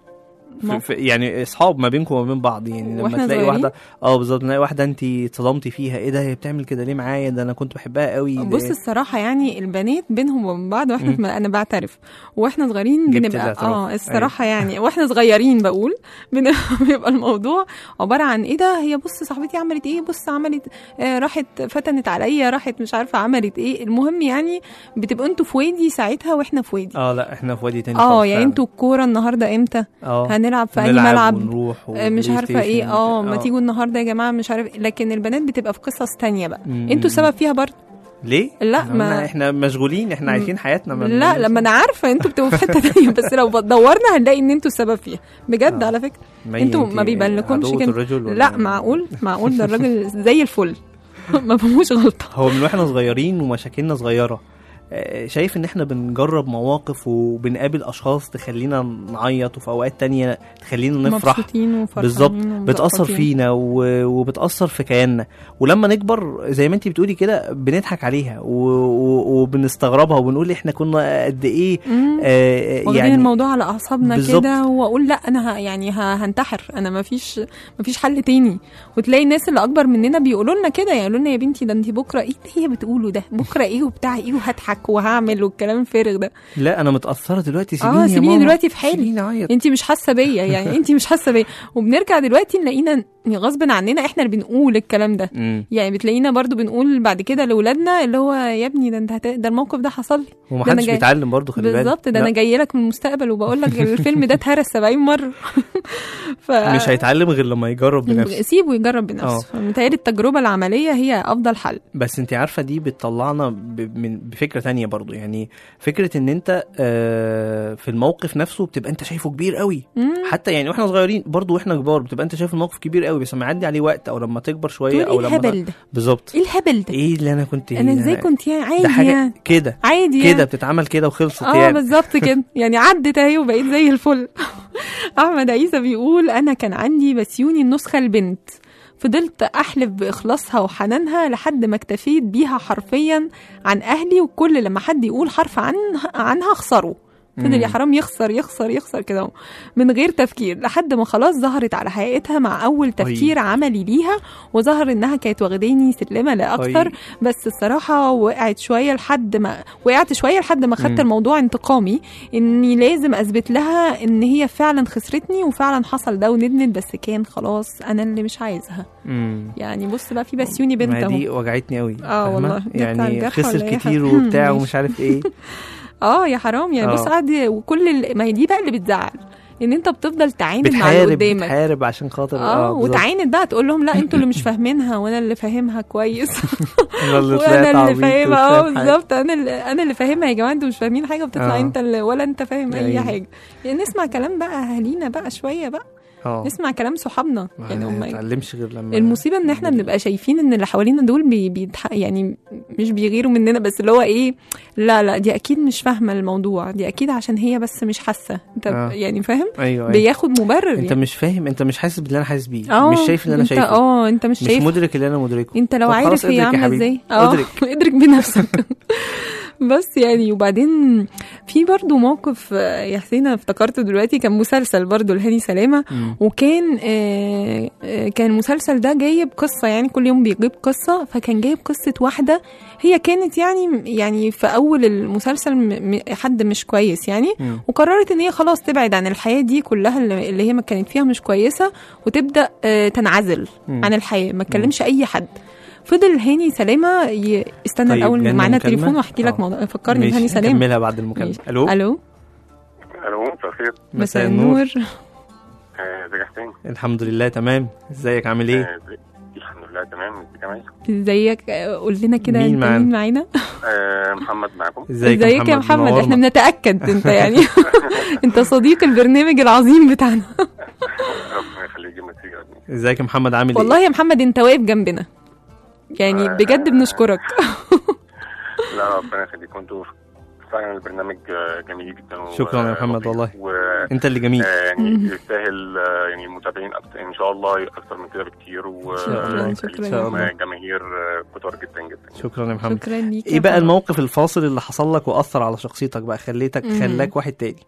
في موقف. في يعني اصحاب ما بينكم وما بين بعض يعني لما واحنا تلاقي صغيرين؟ واحده اه بالظبط تلاقي واحده انت اتصدمتي فيها ايه ده هي بتعمل كده ليه معايا ده انا كنت بحبها قوي ده بص الصراحه يعني البنات بينهم وبين بعض واحنا مم. في انا بعترف واحنا صغيرين جبت بنبقى الاعتراف. اه الصراحه يعني واحنا صغيرين بقول بن- بيبقى الموضوع عباره عن ايه ده هي بص صاحبتي عملت ايه بص عملت آه راحت فتنت عليا راحت مش عارفه عملت ايه المهم يعني بتبقوا انتوا في وادي ساعتها واحنا في وادي اه لا احنا في وادي تاني اه خالص يعني فعلا. انتوا الكوره النهارده امتى اه هنلعب في اي نلعب ملعب ونروح آه، مش وبلاي عارفه ايه ستيشن. اه ما تيجوا النهارده يا جماعه مش عارف لكن البنات بتبقى في قصص تانية بقى مم. انتوا السبب فيها برضه ليه؟ لا، احنا ما- قلنا احنا مشغولين احنا عايشين حياتنا ما لا بنعملش- لما انا عارفه انتوا بتبقوا في حته تانية بس لو دورنا هنلاقي ان انتوا السبب فيها بجد آه. على فكره مي، انتوا انت ما بيبانلكمش عدوة كده الرجل ولا- لا معقول معقول ده الراجل زي الفل ما فيهوش غلطه هو من واحنا صغيرين ومشاكلنا صغيره آه، شايف ان احنا بنجرب مواقف وبنقابل اشخاص تخلينا نعيط وفي اوقات تانية تخلينا نفرح مبسوطين وفرحانين بالظبط بتاثر ومزقططين. فينا و- وبتاثر في كياننا ولما نكبر زي ما انت بتقولي كده بنضحك عليها و- و- وبنستغربها وبنقول احنا كنا قد ايه مم. آه، واخدين يعني الموضوع على اعصابنا بالظبط. كده واقول لا انا ه- يعني ه- هنتحر انا ما فيش ما فيش حل تاني وتلاقي الناس اللي اكبر مننا بيقولوا لنا كده يقولوا لنا يا بنتي ده انت بكره ايه اللي هي بتقوله ده بكره ايه وبتاع ايه وهضحك وهعمل والكلام الفارغ ده لا انا متاثره دلوقتي سيبيني اه يا سيبيني ماما. دلوقتي في حالي سيبيني اعيط انت مش حاسه بيا يعني انت مش حاسه بيا وبنرجع دلوقتي نلاقينا غصب عننا احنا اللي بنقول الكلام ده مم. يعني بتلاقينا برضو بنقول بعد كده لاولادنا اللي هو يا ابني ده انت هت... ده الموقف ده حصل لي ده أنا ومحدش جاي- بيتعلم برضه خلي بالك بالظبط ده انا لا، جايه لك من المستقبل وبقول لك الفيلم ده اتهرس 70 مره ف مش هيتعلم غير لما يجرب بنفسه سيبه يجرب بنفسه متهيألي التجربه العمليه هي افضل حل بس انت عارفه دي بتطلعنا ب- من بفكره تانية برضو يعني فكره ان انت آه، في الموقف نفسه بتبقى انت شايفه كبير قوي مم. حتى يعني واحنا صغيرين برضو واحنا كبار بتبقى انت شايف الموقف كبير قوي بس لما يعدي عليه وقت او لما تكبر شويه تقول او ايه لما الهبل ده بالظبط ايه الهبل ده ايه اللي انا كنت انا ازاي كنت يعني عادي ده حاجه يعني كده عادي كده يعني. بتتعمل كده وخلصت اه يعني بالظبط كده يعني عدت اهي وبقيت زي الفل احمد عيسى بيقول انا كان عندي بسيوني النسخه البنت فضلت احلف باخلاصها وحنانها لحد ما اكتفيت بيها حرفيا عن اهلي وكل لما حد يقول حرف عنها عنها اخسره فضل يا مم. حرام يخسر يخسر يخسر كده اهو، من غير تفكير لحد ما خلاص ظهرت على حقيقتها مع اول تفكير عملي ليها وظهر انها كانت واخداني سلمه لا اكتر أي. بس الصراحه وقعت شويه لحد ما وقعت شويه لحد ما خدت مم. الموضوع انتقامي اني لازم اثبت لها ان هي فعلا خسرتني وفعلا حصل ده وندمت بس كان خلاص انا اللي مش عايزها مم. يعني بص بقى في بسيوني بنت ما اهو دي وجعتني قوي آه فاهمة؟ والله. ده بتاع يعني الجرح خسر ولا إيه؟ كتير مم، وبتاع ماشي. ومش عارف ايه اه يا حرام يعني بص آه. قاعد وكل ال... ما هي دي بقى اللي بتزعل ان انت بتفضل تعاند مع اللي بتحارب قدامك بتحارب عشان خاطر اه بالظبط. وتعاند بقى تقول لهم لا انتوا اللي مش فاهمينها وانا اللي فاهمها كويس انا اللي طلعت وانا اللي عبيط فاهمها ومش اه فاهم حاجة. بالظبط انا اللي انا اللي فاهمها يا جماعه انتوا مش فاهمين حاجه بتطلع آه. انت اللي ولا انت فاهم اي أيوة. حاجه يعني نسمع كلام بقى اهالينا بقى شويه بقى اه نسمع كلام صحابنا يعني ما هم نتعلمش غير لما المصيبه ان احنا بنبقى شايفين ان اللي حوالينا دول بي بيتح... يعني مش بيغيروا مننا بس اللي هو ايه لا لا دي اكيد مش فاهمه الموضوع دي اكيد عشان هي بس مش حاسه انت آه. يعني فاهم ايوه أيوة. بياخد مبرر انت يعني. مش فاهم انت مش حاسس باللي انا حاسس بيه اه مش شايف اللي انا انت شايفه اه انت مش مش شايف مدرك اللي انا مدركه انت لو طب عارف خلاص هي ادرك يا عامله حبيبي. ازاي اه ادرك. ادرك بنفسك بس يعني وبعدين في برضو موقف آه، يا حسين أنا افتكرته دلوقتي كان مسلسل برضو لهاني سلامه مم. وكان آه، آه، كان المسلسل ده جايب قصه يعني كل يوم بيجيب قصه فكان جايب قصه واحده هي كانت يعني يعني في اول المسلسل م- م- حد مش كويس يعني مم. وقررت ان هي خلاص تبعد عن الحياه دي كلها اللي اللي هي ما كانت فيها مش كويسه وتبدا آه، تنعزل مم. عن الحياه ما تكلمش اي حد فضل هاني سلامه ي... استنى طيب، الاول جالنا معانا مكالمة؟ تليفون واحكي لك آه. موضوع فكرني ماشي، بهاني سلامه نكملها بعد المكالمة ماشي. الو الو الو مساء الخير مساء النور آه، ازيك يا حسين؟ الحمد لله تمام ازيك عامل ايه آه، ازيك؟ الحمد لله تمام ازيك يا مي؟ ازيك آه، قول لنا كده مين انت معانا؟ مين معانا آه، محمد معاكم ازيك ازيك يا محمد منورنا. احنا بنتاكد انت يعني انت صديق البرنامج العظيم بتاعنا ربنا يخليك ميرسي جدا. ازيك يا محمد عامل والله ايه يا محمد انت واقف جنبنا يعني بجد بنشكرك لا ربنا يخليك انتوا فعلا البرنامج آه، جميل جدا و- شكرا يا محمد ولطيف. والله. و انت اللي جميل آه، يعني يستاهل آه، يعني متابعين اكتر ان شاء الله اكتر من كده بكتير و شاء الله، آه، شكراً. يخليكم إن شاء الله. جماهير آه، كتار جدا جدا شكرا يا محمد شكرا ليك يا ايه بقى محمد. الموقف الفاصل اللي حصل لك واثر على شخصيتك بقى خليتك مم. خلاك واحد تاني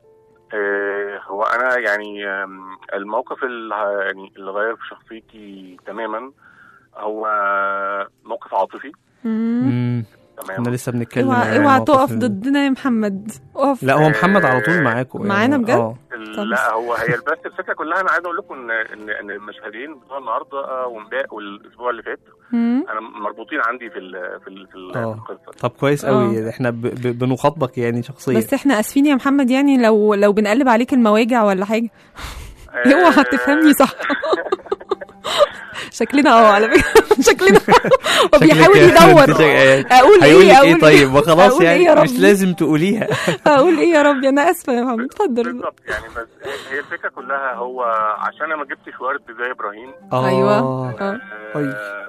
آه، هو انا يعني آم، الموقف اللي ه- يعني اللي غير في شخصيتي تماما هو موقف عاطفي مم. امم تمام احنا لسه بنتكلم اوعى عن اوعى الموقف تقف ال- ضدنا يا محمد اقف لا هو محمد على طول معاكم يعني. معانا بجد؟ اه طب لا هو هي بس الفكره كلها انا عايز اقول لكم ان ان ان المشهدين بتوع النهارده آه، وامبارح والاسبوع اللي فات مم. انا مربوطين عندي في ال في ال في, ال آه. في القصه دي. طب كويس اه. قوي احنا ب... ب... بنخاطبك يعني شخصيا بس احنا اسفين يا محمد يعني لو لو بنقلب عليك المواجع ولا حاجه آه، اوعى تفهمني صح شكلنا اه على فكره شكلنا هو بيحاول شكلك- يدور انت شك- اقول هيقول ايه لك اقول ايه طيب ما خلاص أقول إيه يعني يا مش ربي؟ لازم تقوليها اقول ايه يا ربي انا اسفه يا محمد اتفضل بالظبط يعني بس هي- هي الفكره كلها هو عشان انا ما جبتش ورد زي ابراهيم أيوة. اه اه أي. آه،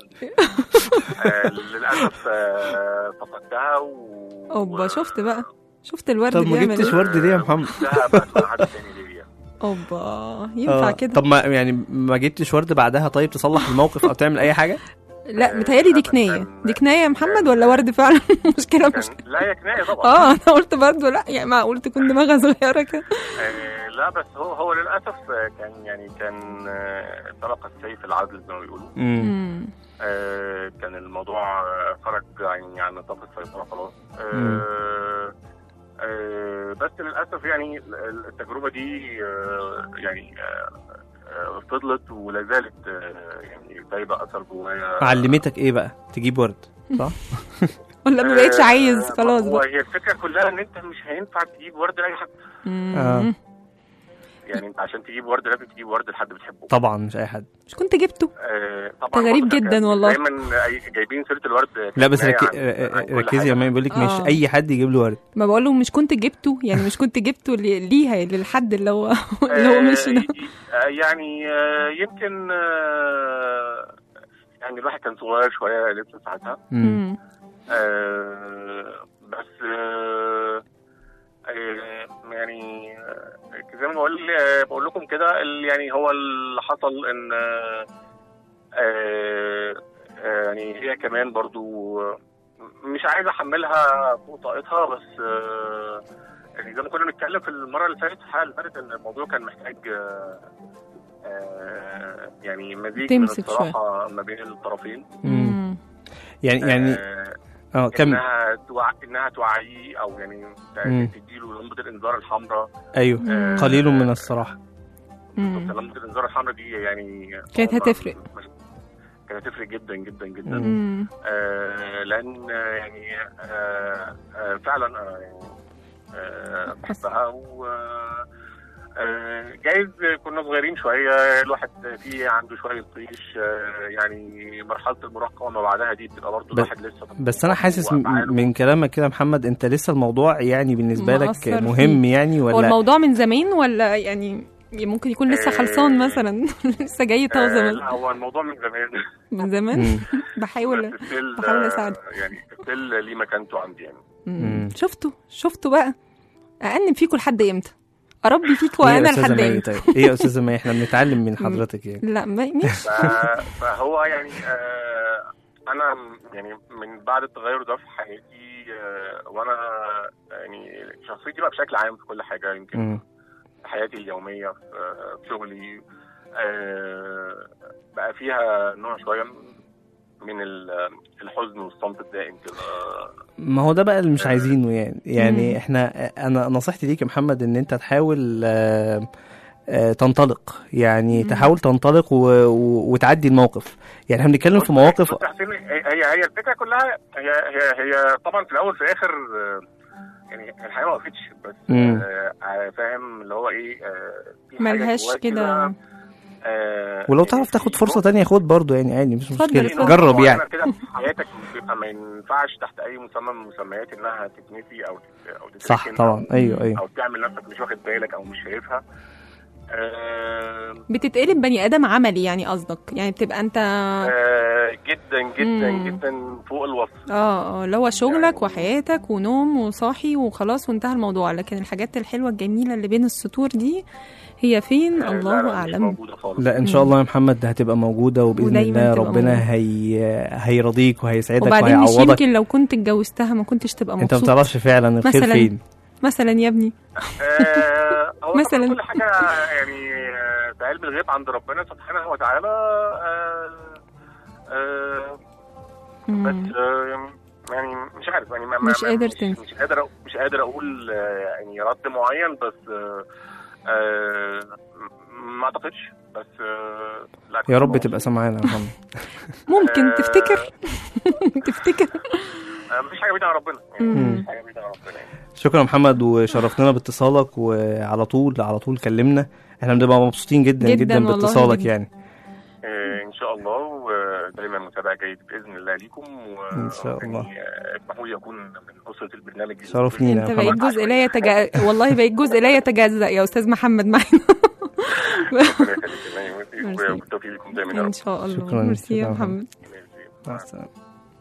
آه، للاسف آه، فقدتها و اوبا شفت بقى شفت الورد طب ما بيعمل جبتش ايه ورد ليه يا محمد لا بس مع حد تاني ليا اوبا ينفع آه. كده طب ما يعني ما جبتش ورد بعدها طيب تصلح الموقف او تعمل اي حاجه لا متهيألي دي كنايه دي كنايه يا محمد ولا ورد فعلا مشكله مش كان لا يا كنايه طبعا اه انا قلت برضه لا يعني معقول تكون دماغها صغيره كده آه، لا بس هو هو للاسف آه، كان يعني كان آه، سبق السيف العدل زي ما بيقولوا امم مم. آه، كان الموضوع آه، خرج يعني عن نطاق السيطره خلاص مم. آه، آه، بس للاسف يعني ال- التجربه دي آه، يعني آه، آه، فضلت ولا زالت آه، يعني سايبه اثر جوايا علمتك ايه بقى تجيب ورد صح ولا ما بقتش آه، عايز خلاص هو بقى هي الفكره كلها ان انت مش هينفع تجيب ورد لاي حد آه. مم. يعني انت عشان تجيب ورد لازم تجيب ورد لحد بتحبه طبعا مش اي حد مش كنت جبته آه، طبعا ده غريب برضه جدا كان والله. دايما أي- جايبين سيره الورد لا بس كناية ركي... عن- عن كل ركزي يا حاجة. مان بيقول لك مش آه. اي حد يجيب له ورد ما بقول له مش كنت جبته يعني مش كنت جبته لي- ليها للحد اللي هو اللي هو مشي ده آه، يعني آه، يمكن آه، يعني الواحد كان صغير شويه لسه ساعتها مم. مم. آه، بس آه، آه، يعني آه، زي ما بقول آه، بقول لكم كده ال- يعني هو اللي حصل ان آه، آه، آه، يعني هي كمان برضو آه، مش عايز احملها فوق طاقتها بس آه، يعني زي ما كنا بنتكلم في المره اللي فاتت الحلقه اللي فاتت ان الموضوع كان محتاج آه، آه، يعني مزيج من تمسك الصراحه ما بين الطرفين مم. يعني يعني آه، اه كمل انها توع... انها توعيه او يعني مم. تديله لمبه الانذار الحمراء ايوه مم. قليل من الصراحه مم. لمبه الانذار الحمراء دي يعني كانت هتفرق. كانت هتفرق جدا جدا جدا مم. مم. آه لان آه، يعني آه آه فعلا آه يعني آه، بحبها و آه، جايز كنا صغيرين شويه الواحد فيه عنده شويه طيش آه، يعني مرحله المراهقه وما بعدها دي بتبقى برضه ب- الواحد لسه بس انا حاسس م- وأفعاله. من كلامك كده يا محمد انت لسه الموضوع يعني بالنسبه لك مأثر مهم فيه. يعني هو ولا الموضوع من زمان ولا يعني ممكن يكون لسه آه، خلصان مثلا لسه جاي طازه آه، من- لا هو الموضوع من زمان من زمان مم. بحاول بس still، بحاول آه، أساعدك. يعني ستيل ليه مكانته عندي يعني مم. شفتوا شفتوا بقى أأنب فيكم لحد امتى اربي فيكوا ايه يا انا استاذه لحد مي امتى طيب ايه يا استاذه مي احنا بنتعلم من حضرتك يعني لا ما- ماشي ف- فهو يعني آه، انا م- يعني من بعد التغير ده في حياتي آه، وانا يعني شخصيتي بقى بشكل عام في كل حاجه يمكن مم. في حياتي اليوميه في في شغلي آه، بقى فيها نوع شويه من ال- الحزن والصمت الدائم كده ما هو ده بقى اللي مش عايزينه يعني يعني مم. احنا انا نصيحتي ليك يا محمد ان انت تحاول آه، آه، تنطلق يعني مم. تحاول تنطلق و... و... وتعدي الموقف يعني احنا بنتكلم في مواقف بص يا حسين هي هي هي الفكره كلها هي هي هي طبعا في الاول في الاخر آه، يعني الحياه ما وقفتش بس مم. آه، فاهم اللي هو ايه آه، في حاجة ملهاش جواك كده آه، ولو يعني تعرف تاخد في فرصه نقطة- تانية خد برضه يعني عادي مش اتفضل، مشكله اتفضل. جرب معينة يعني كده في حياتك بيبقى ما ينفعش تحت اي مسمى من المسميات انها تتنسي او تت- او صح تتركن طبعا أو- ايوه ايوه او تعمل نفسك مش واخد بالك او مش شايفها آه، بتتقلب بني ادم عملي يعني قصدك يعني بتبقى انت آه، جدا جدا مم. جدا فوق الوصف اه اه اللي هو شغلك يعني- وحياتك ونوم وصاحي وخلاص وانتهى الموضوع لكن الحاجات الحلوه الجميله اللي بين السطور دي هي فين آه، الله لا، لا، مش اعلم موجودة خالص. لا ان شاء الله يا محمد ده هتبقى موجوده وباذن ودايماً الله تبقى ربنا موجودة. هي... هيرضيك وهيسعدك وبعدين مش وهيعوضك يمكن لو كنت اتجوزتها ما كنتش تبقى انت ما مبسوط تعرفش فعلا الخير مثلاً. فين مثلا يا ابني آه، هو مثلاً. مثلا كل حاجه يعني آه، في علم الغيب عند ربنا سبحانه وتعالى آه، آه، مم. بس آه، يعني مش عارف يعني ما ما مش ما- قادر مش, تنسى. مش قادر أ- مش قادر اقول آه، يعني رد معين بس آه، آه، ما اعتقدش بس آه، لا يا رب كنت تبقى سامعانا يا محمد ممكن آه، تفتكر تفتكر آه، مفيش حاجه بعيده عن ربنا يعني مم. مفيش حاجه بعيده عن ربنا يعني شكرا يا محمد وشرفتنا باتصالك وعلى طول على طول كلمنا احنا بنبقى مبسوطين جدا جدا جدا, والله باتصالك جدا. يعني آه، ان شاء الله ودايما متابع جيد باذن الله ليكم و إن شاء الله. يعني، آه، اسمحوا لي اكون من اسره البرنامج شرف لينا انت يا بقيت محمد جزء لا يتجا... والله بقيت جزء لا يتجزأ يا استاذ محمد معانا ربنا يخليك يا مي، ميرسي. والتوفيق لكم دايما يا ان رب شاء الله شكراً. ميرسي يا شكراً. محمد مع السلامة.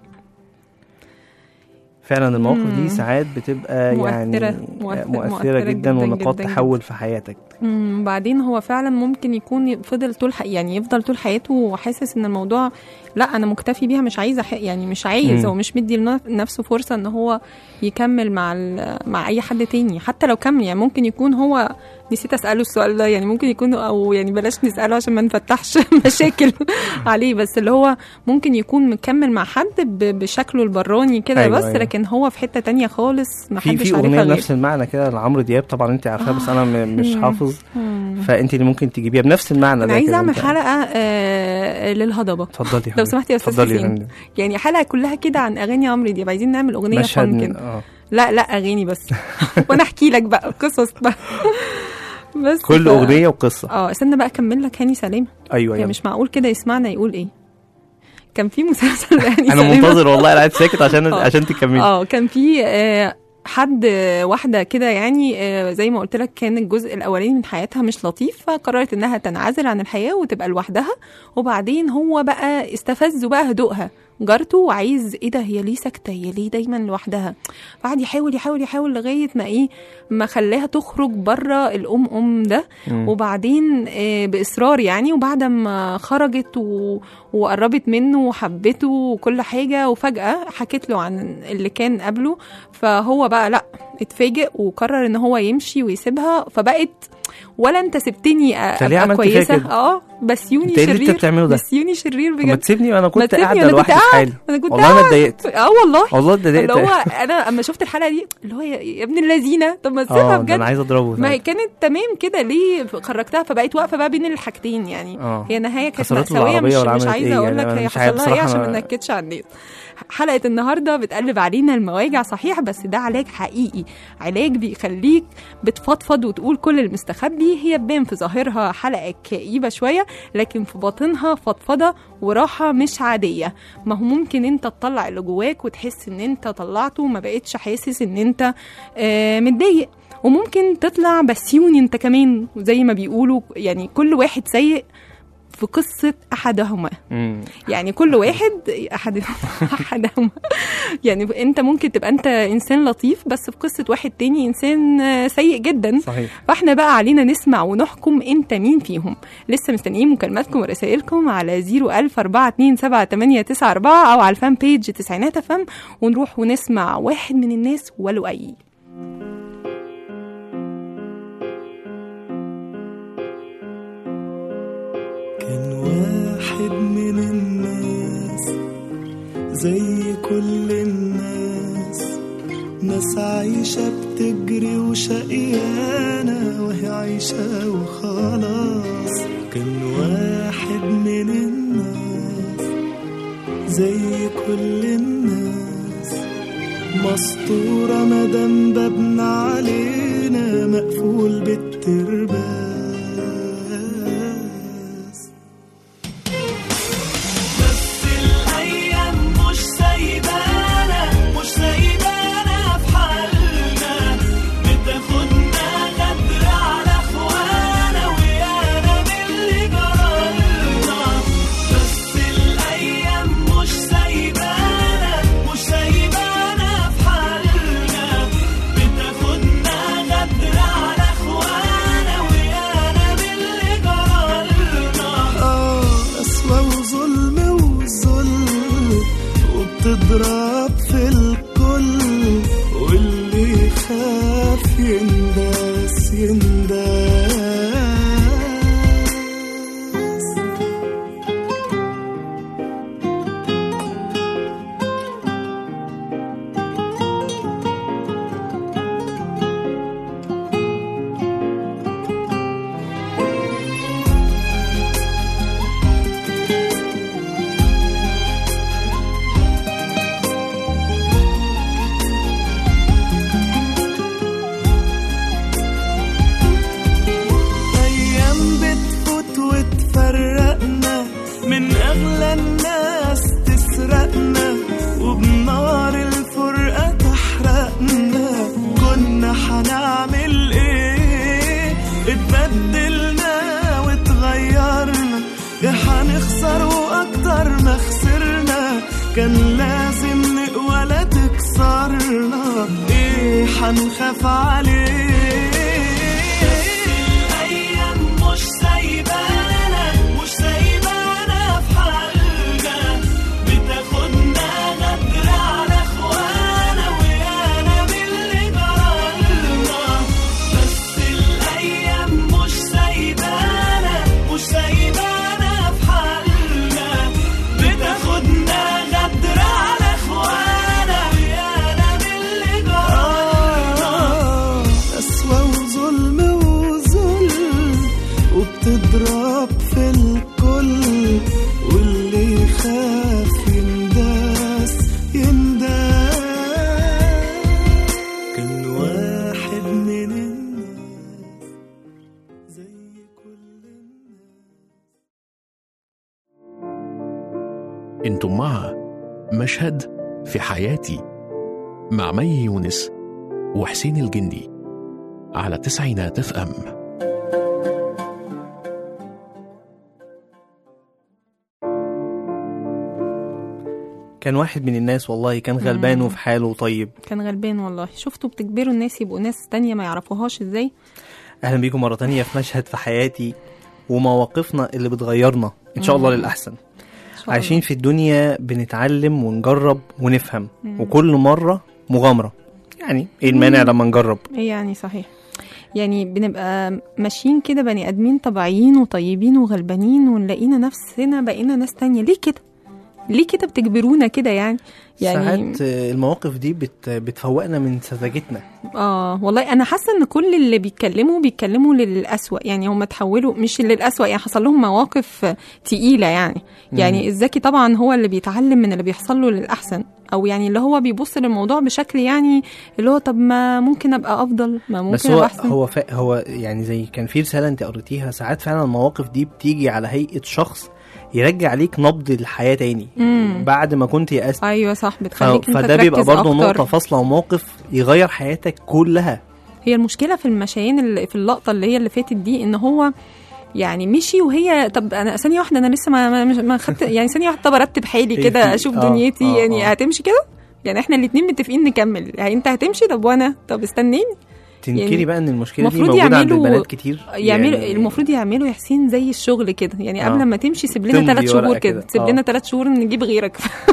فعلا المواقف دي مم. ساعات بتبقى مؤثرة- يعني مؤثر- مؤثرة, مؤثرة جدا, جداً ونقاط جداً تحول في حياتك مم، بعدين هو فعلا ممكن يكون فضل طول ح... يعني يفضل طول حياته وحاسس ان الموضوع لا انا مكتفي بيها مش عايزه ح... يعني مش عايز مم. هو مش مدي لنف- لنفسه فرصه ان هو يكمل مع ال... مع اي حد تاني حتى لو كمل يعني ممكن يكون هو نسيت اساله السؤال ده يعني ممكن يكون او يعني بلاش نساله عشان ما نفتحش مشاكل عليه بس اللي هو ممكن يكون مكمل مع حد ب... بشكله البراني كده أيوة، بس أيوة. لكن هو في حته تانية خالص ما في حدش في اغنيه عارفها غير بنفس المعنى كده لعمرو دياب طبعا انت عارفاها بس انا م- مش مم. حافظ مم. فانت اللي ممكن تجيبيها بنفس المعنى انا ده عايزه كده اعمل انت- حلقه آه للهضبه اتفضلي يا لو حبيبي. سمحت يا استاذ اتفضلي يا حسين فندم. يعني حلقه كلها كده عن اغاني عمرو دياب عايزين نعمل اغنيه مشهد فن من كده اه لا لا اغاني بس وانا احكي لك بقى قصص بقى بس كل ف- اغنيه وقصه اه استنى بقى اكمل لك هاني سلامه ايوه يعني يلا مش معقول كده يسمعنا يقول ايه كان في مسلسل هاني انا سلامه منتظر والله انا قاعد ساكت عشان آه. عشان تكملي اه كان في آه، حد آه، واحده كده يعني آه، زي ما قلت لك كان الجزء الاولاني من حياتها مش لطيف فقررت انها تنعزل عن الحياه وتبقى لوحدها وبعدين هو بقى استفزه بقى هدوءها جارته وعايز ايه ده هي ليه ساكته هي ليه دايما لوحدها فقعد يحاول يحاول يحاول لغايه ما ايه ما خلاها تخرج بره الام ام ده مم. وبعدين آه، باصرار يعني وبعد ما خرجت و... وقربت منه وحبته وكل حاجه وفجاه حكت له عن اللي كان قبله فهو بقى لا اتفاجئ وقرر ان هو يمشي ويسيبها فبقت ولا انت سبتني أ- انت ليه ابقى عملت فيها كويسه كده؟ اه بس يوني انت ايه اللي انت شرير بتعمله ده؟ بس يوني شرير طب ما بجد تسيبني وانا ما كنت تسيبني، قاعده أنا كنت لوحدي في قاعد. حالي انا كنت والله انا اتضايقت اه والله والله اللي اتضايقت هو انا اما شفت الحلقه دي اللي هو يا يا ابن اللذينه طب ما تسيبها اه ده بجد انا عايز اضربه ما هي ساعتها. كانت تمام كده ليه خرجتها فبقت واقفه بقى بين الحاجتين يعني اه هي نهايه كانت كسرت له مأساوية العربية مش, ولا مش عملت عايزه ايه اقول يعني؟ لك أنا هي مش عارف حصل لها ايه بصراحة عشان ما أنا- ننكدش على الناس حلقه النهارده بتقلب علينا المواجع صحيح بس ده علاج حقيقي علاج بيخليك بتفضفض وتقول كل المستخبي هي تبان في ظاهرها حلقة كئيبة شوية لكن في باطنها فضفضة وراحة مش عادية ما هو ممكن انت تطلع اللي جواك وتحس ان انت طلعته وما بقتش حاسس ان انت آه متضايق وممكن تطلع بسيوني انت كمان زي ما بيقولوا يعني كل واحد سيء في قصة أحدهما مم. يعني كل واحد أحد أحدهما يعني أنت ممكن تبقى أنت إنسان لطيف بس في قصة واحد تاني إنسان آه، سيء جدا صحيح فاحنا بقى علينا نسمع ونحكم انت مين فيهم لسه مستنيين مكالماتكم ورسائلكم على 010427894 او على الفان بيج تسعينات فم ونروح ونسمع واحد من الناس ولو اي كان واحد من الناس زي كل الناس ناس عايشة بتجري وشقيانة وهي عايشة وخلاص كان واحد من الناس زي كل الناس مسطورة مدام بابنا علينا مقفول بالترباس بس الأيام مش سايبانا مش سايبانا في حالنا بتاخدنا غدر على إخوانا ويانا باللي جرالنا بس الأيام مش سايبانا مش سايبانا في حالنا بتاخدنا غدر على إخوانا ويانا باللي جرالنا آه قسوة وظلم وذل وبتضرب في الكل واللي يخاف ينداس ينداس أيام بتفوت وتفرقنا من أغلى الناس تسرقنا وبنار الفرقة تحرقنا كنا حنعمل إيه اتبدلنا وتغيرنا يا حنخسر وأكتر ما خسرنا كان لازم نقوى لا تكسرنا إيه حنخاف عليه الأيام مش سايبانا مش سايبانا في حالنا بتاخدنا غدر على إخوانا ويانا باللي جرالنا بس الأيام مش سايبانا مش سايبانا في حالنا بتاخدنا غدر على إخوانا ويانا باللي جرالنا قسوة وظلم وذل وبتضرب في الكل واللي يخاف ينداس ينداس كان واحد من الناس زي كل الناس انتم مع مشهد في حياتي مع مي يونس وحسين الجندي على تسعينات اف ام كان واحد من الناس والله كان غلبان مم. وفي حاله وطيب كان غلبان والله شفتوا بتجبروا الناس يبقوا ناس تانية ما يعرفوهاش ازاي اهلا بيكم مره تانية في مشهد في حياتي ومواقفنا اللي بتغيرنا ان شاء الله مم. للاحسن إن شاء عايشين في الدنيا بنتعلم ونجرب ونفهم مم. وكل مره مغامره يعني ايه المانع لما نجرب الله. إيه يعني صحيح يعني بنبقى ماشيين كده بني ادمين طبيعيين وطيبين وغلبانين ونلاقينا نفسنا بقينا ناس تانية ليه كده ليه كده بتجبرونا كده يعني يعني ساعات آه، المواقف دي بت بتفوقنا من سذاجتنا اه والله انا حاسه ان كل اللي بيتكلموا بيتكلموا للأسوأ يعني هم تحولوا مش للأسوأ يعني حصل لهم مواقف تقيله يعني يعني الذكي طبعا هو اللي بيتعلم من اللي بيحصل له للأحسن او يعني اللي هو بيبص للموضوع بشكل يعني اللي هو طب ما ممكن ابقى افضل ما ممكن بس هو ابقى احسن هو ف... هو يعني زي كان في رساله انت قريتيها ساعات فعلا المواقف دي بتيجي على هيئه شخص يرجع عليك نبض الحياه تاني مم. بعد ما كنت يأست ايوه صح ف... بتخليك انت فده بيبقى تركز برضه أكتر. نقطه فاصله وموقف يغير حياتك كلها هي المشكله في المشيان اللي في اللقطه اللي هي اللي فاتت دي ان هو يعني مشي وهي طب انا ثانيه واحده انا لسه ما ما, ما خدت يعني ثانيه واحده طب ارتب حالي إيه كده في- اشوف آه، دنيتي آه، يعني آه. هتمشي كده يعني احنا الاثنين متفقين نكمل يعني انت هتمشي طب وانا طب استنيني تنكري يعني بقى ان المشكله دي المفروض موجوده عند يعملوا- البنات كتير يعملوا يعني المفروض يعملوا يا حسين زي الشغل كده يعني قبل آه. ما تمشي سيب لنا تمضي ثلاث ورقة شهور كده كده. سيب آه. لنا ثلاث شهور نجيب غيرك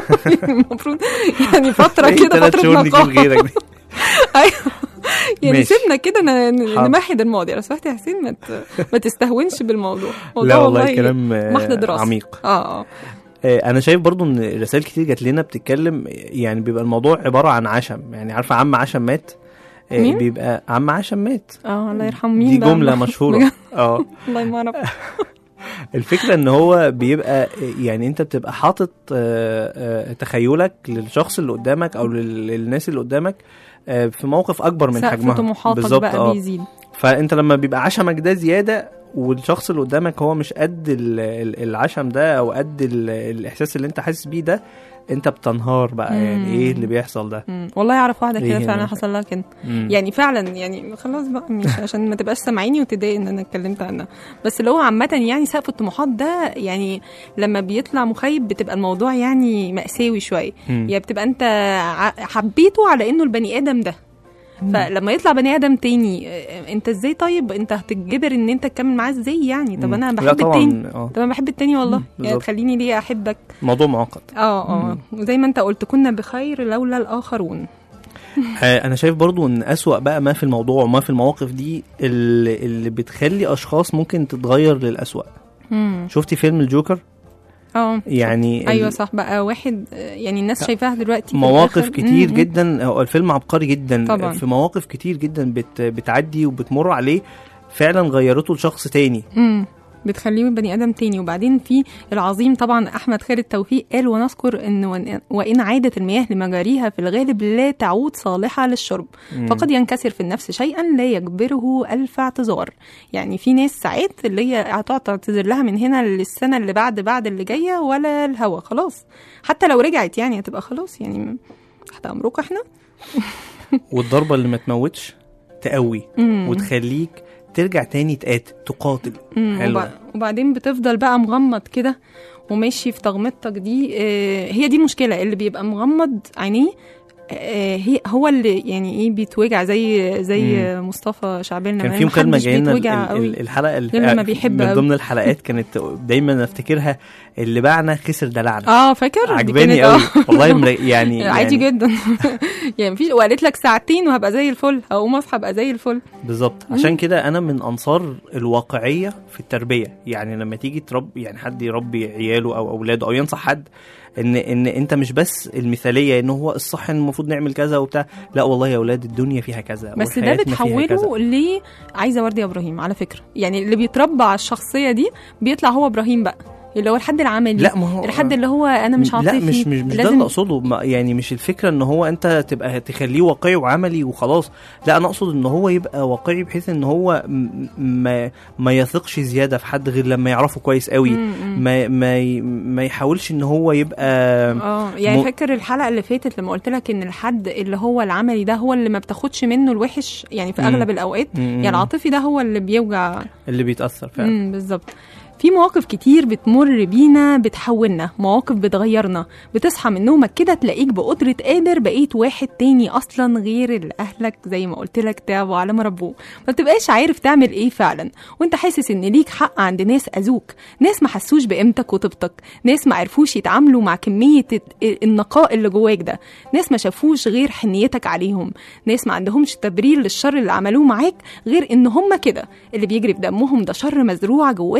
المفروض يعني فتره إيه كده تلات فتره شهور نجيب نقاهه غيرك دي؟ ايوه يعني ماشي. سيبنا كده ن- ن- حاضر. نمهد الماضي لو سمحت يا حسين ما ت- ما تستهونش بالموضوع موضوع لا والله كلام آه، محض دراسه عميق اه اه آه، انا شايف برضو ان رسائل كتير جات لنا بتتكلم يعني بيبقى الموضوع عباره عن عشم يعني عارفه عم عشم مات آه، مين؟ بيبقى عم عشم مات اه الله يرحمه مين دي بقى؟ جمله مشهوره بجد؟ اه والله ما اعرف الفكره ان هو بيبقى يعني انت بتبقى حاطط آه، آه، تخيلك للشخص اللي قدامك او لل- للناس اللي قدامك آه، في موقف اكبر من سقف حجمها طموحاتك بالظبط بقى اه بيزيد فانت لما بيبقى عشمك ده زياده والشخص اللي قدامك هو مش قد ال- ال- العشم ده او قد ال- الاحساس اللي انت حاسس بيه ده انت بتنهار بقى يعني مم. ايه اللي بيحصل ده مم. والله اعرف واحده إيه كده هنا فعلا الفكرة؟ حصل لها كده مم. يعني فعلا يعني خلاص بقى مش عشان ما تبقاش سامعيني وتضايق ان انا اتكلمت عنها بس اللي هو عامه يعني سقف الطموحات ده يعني لما بيطلع مخيب بتبقى الموضوع يعني مأساوي شويه مم. يعني بتبقى انت ع- حبيته على انه البني ادم ده فلما يطلع بني ادم تاني آه، انت ازاي طيب انت هتتجبر ان انت تكمل معاه ازاي يعني طب مم. انا لا بحب طبعاً، التاني اه طب انا بحب التاني والله يعني بالظبط. تخليني ليه احبك موضوع معقد اه اه وزي ما انت قلت كنا بخير لولا الاخرون آه، انا شايف برضو ان اسوأ بقى ما في الموضوع وما في المواقف دي اللي, اللي بتخلي اشخاص ممكن تتغير للأسوأ امم شفتي فيلم الجوكر اه يعني ال- ايوه صح بقى واحد آه، يعني الناس شايفاها دلوقتي في مواقف الآخر. كتير مم. جدا هو الفيلم عبقري جدا طبعاً. في مواقف كتير جدا بت بتعدي وبتمر عليه فعلا غيرته لشخص تاني امم بتخليه بني ادم تاني وبعدين في العظيم طبعا احمد خالد توفيق قال ونذكر ان وإن- وان عادت المياه لمجاريها في الغالب لا تعود صالحه للشرب مم. فقد ينكسر في النفس شيئا لا يجبره الف اعتذار يعني في ناس ساعات اللي هي هتقعد تعتذر لها من هنا للسنه اللي بعد بعد اللي جايه ولا الهوا خلاص حتى لو رجعت يعني هتبقى خلاص يعني تحت امركم احنا والضربه اللي ما تموتش تقوي مم. وتخليك ترجع تاني تقاتل تقاتل مم، حلوة. وبع- وبعدين بتفضل بقى مغمض كده وماشي في تغمضتك دي آه، هي دي المشكله اللي بيبقى مغمض عينيه آه، هي هو اللي يعني ايه بيتوجع زي زي مصطفى شعبان كان لما في مكالمه محدش جايه لنا بيتوجع ال- قوي ال- الحلقه اللي غير لما بيحب من قوي. ضمن الحلقات كانت دايما افتكرها اللي باعنا خسر دلعنا اه فاكر دي عجباني كانت- قوي آه. والله مر- يعني عادي يعني جدا يعني مفيش وقالت لك ساعتين وهبقى زي الفل هقوم اصحى ابقى زي الفل بالظبط عشان كده انا من انصار الواقعيه في التربيه يعني لما تيجي تربي يعني حد يربي عياله او اولاده او ينصح حد ان ان انت مش بس المثاليه ان هو الصح ان المفروض نعمل كذا وبتاع لا والله يا اولاد الدنيا فيها كذا بس ده وحياتنا فيها كذا. بتحوله ل عايزه وردي يا ابراهيم على فكره يعني اللي بيتربى على الشخصيه دي بيطلع هو ابراهيم بقى اللي هو الحد العملي لا ما هو الحد اللي هو انا مش عاطفي لا مش مش, مش ده لازم اللي اقصده ما- يعني مش الفكره ان هو انت تبقى تخليه واقعي وعملي وخلاص لا انا اقصد ان هو يبقى واقعي بحيث ان هو م- ما ما يثقش زياده في حد غير لما يعرفه كويس قوي مم، مم. ما ما ي- ما يحاولش ان هو يبقى اه يعني م- فاكر الحلقه اللي فاتت لما قلت لك ان الحد اللي هو العملي ده هو اللي ما بتاخدش منه الوحش يعني في مم. اغلب الاوقات مم. يعني العاطفي ده هو اللي بيوجع اللي بيتاثر فعلا امم بالظبط في مواقف كتير بتمر بينا بتحولنا مواقف بتغيرنا بتصحى من نومك كده تلاقيك بقدرة قادر بقيت واحد تاني أصلا غير اللي أهلك زي ما قلت لك تعبوا على ما ربوه ما بتبقاش عارف تعمل إيه فعلا وأنت حاسس إن ليك حق عند ناس أذوك ناس ما حسوش بقيمتك وطيبتك ناس ما عرفوش يتعاملوا مع كمية الت- النقاء اللي جواك ده ناس ما شافوش غير حنيتك عليهم ناس ما عندهمش تبرير للشر اللي عملوه معاك غير إن هم كده اللي بيجري في دمهم ده شر مزروع جواهم مش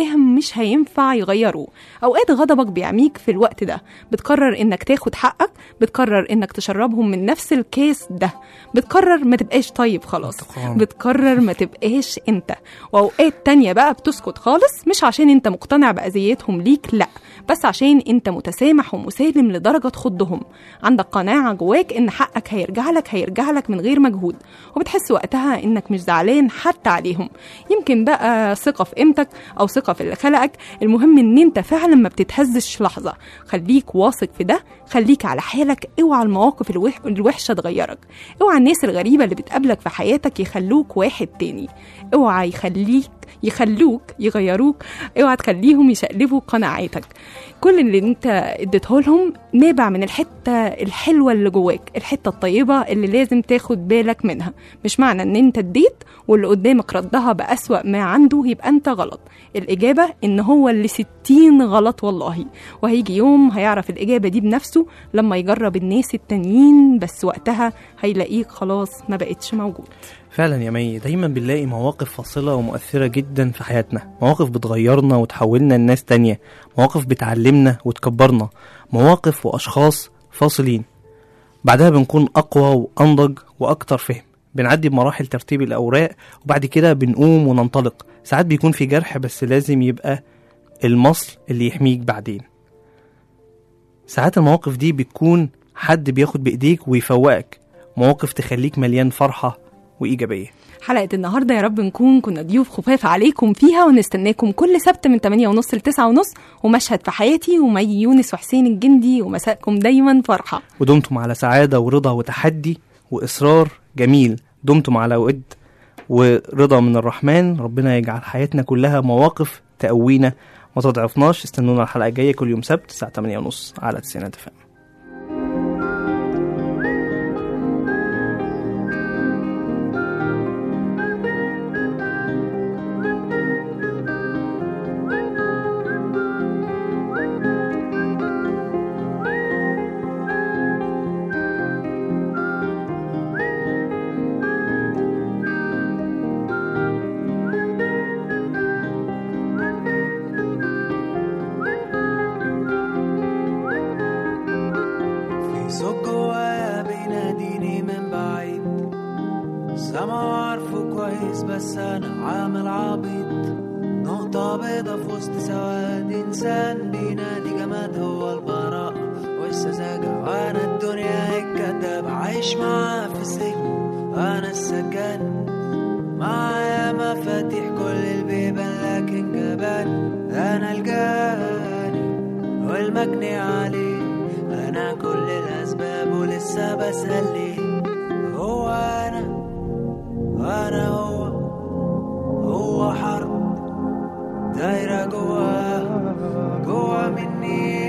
مش هينفع يغيروه اوقات غضبك بيعميك في الوقت ده بتقرر انك تاخد حقك بتقرر انك تشربهم من نفس الكاس ده بتقرر ما تبقاش طيب خلاص انتقام. بتقرر ما تبقاش انت واوقات تانية بقى بتسكت خالص مش عشان انت مقتنع باذيتهم ليك لا بس عشان انت متسامح ومسالم لدرجه تخضهم عندك قناعه جواك ان حقك هيرجع لك هيرجع لك من غير مجهود وبتحس وقتها انك مش زعلان حتى عليهم يمكن بقى ثقه في قيمتك او ثقه في اللي خلقك المهم ان انت فعلا ما بتتهزش لحظه خليك واثق في ده خليك على حالك اوعى المواقف الوح... الوحشه تغيرك اوعى الناس الغريبه اللي بتقابلك في حياتك يخلوك واحد تاني اوعى يخليك يخلوك يغيروك اوعى تخليهم يشقلبوا قناعاتك كل اللي انت اديته لهم نابع من الحته الحلوه اللي جواك الحته الطيبه اللي لازم تاخد بالك منها مش معنى ان انت اديت واللي قدامك ردها بأسوأ ما عنده يبقى انت غلط الإجابة إن هو اللي ستين غلط والله وهيجي يوم هيعرف الإجابة دي بنفسه لما يجرب الناس التانيين بس وقتها هيلاقيك خلاص ما بقتش موجود فعلا يا مي دايما بنلاقي مواقف فاصلة ومؤثرة جدا في حياتنا مواقف بتغيرنا وتحولنا لناس تانية مواقف بتعلمنا وتكبرنا مواقف وأشخاص فاصلين بعدها بنكون أقوى وأنضج وأكتر فهم بنعدي بمراحل ترتيب الأوراق وبعد كده بنقوم وننطلق ساعات بيكون في جرح بس لازم يبقى المصل اللي يحميك بعدين ساعات المواقف دي بتكون حد بياخد بإيديك ويفوقك مواقف تخليك مليان فرحة وإيجابية حلقة النهاردة يا رب نكون كنا ضيوف خفاف عليكم فيها ونستناكم كل سبت من 8 ونص ل 9 ونص ومشهد في حياتي ومي يونس وحسين الجندي ومساءكم دايما فرحة ودمتم على سعادة ورضا وتحدي وإصرار جميل دمتم على ود ورضا من الرحمن ربنا يجعل حياتنا كلها مواقف تقوينا ما تضعفناش استنونا الحلقة الجاية كل يوم سبت الساعة 8 ونص على تسعينات فم في صوت جوايا بيناديني من بعيد سامعه عارفه كويس بس انا عامل عبيط نقطة بيضة في وسط سواد انسان بينادي جماد هو البراءة والسذاجة وانا الدنيا الكداب عايش معاه في سجن انا السجان معايا مفاتيح كل البيبان لكن جبان انا الجاني والمجني عليه انا كل الاسباب ولسه بسأل ليه هو انا وانا هو هو حرب دايرة جوا جوا مني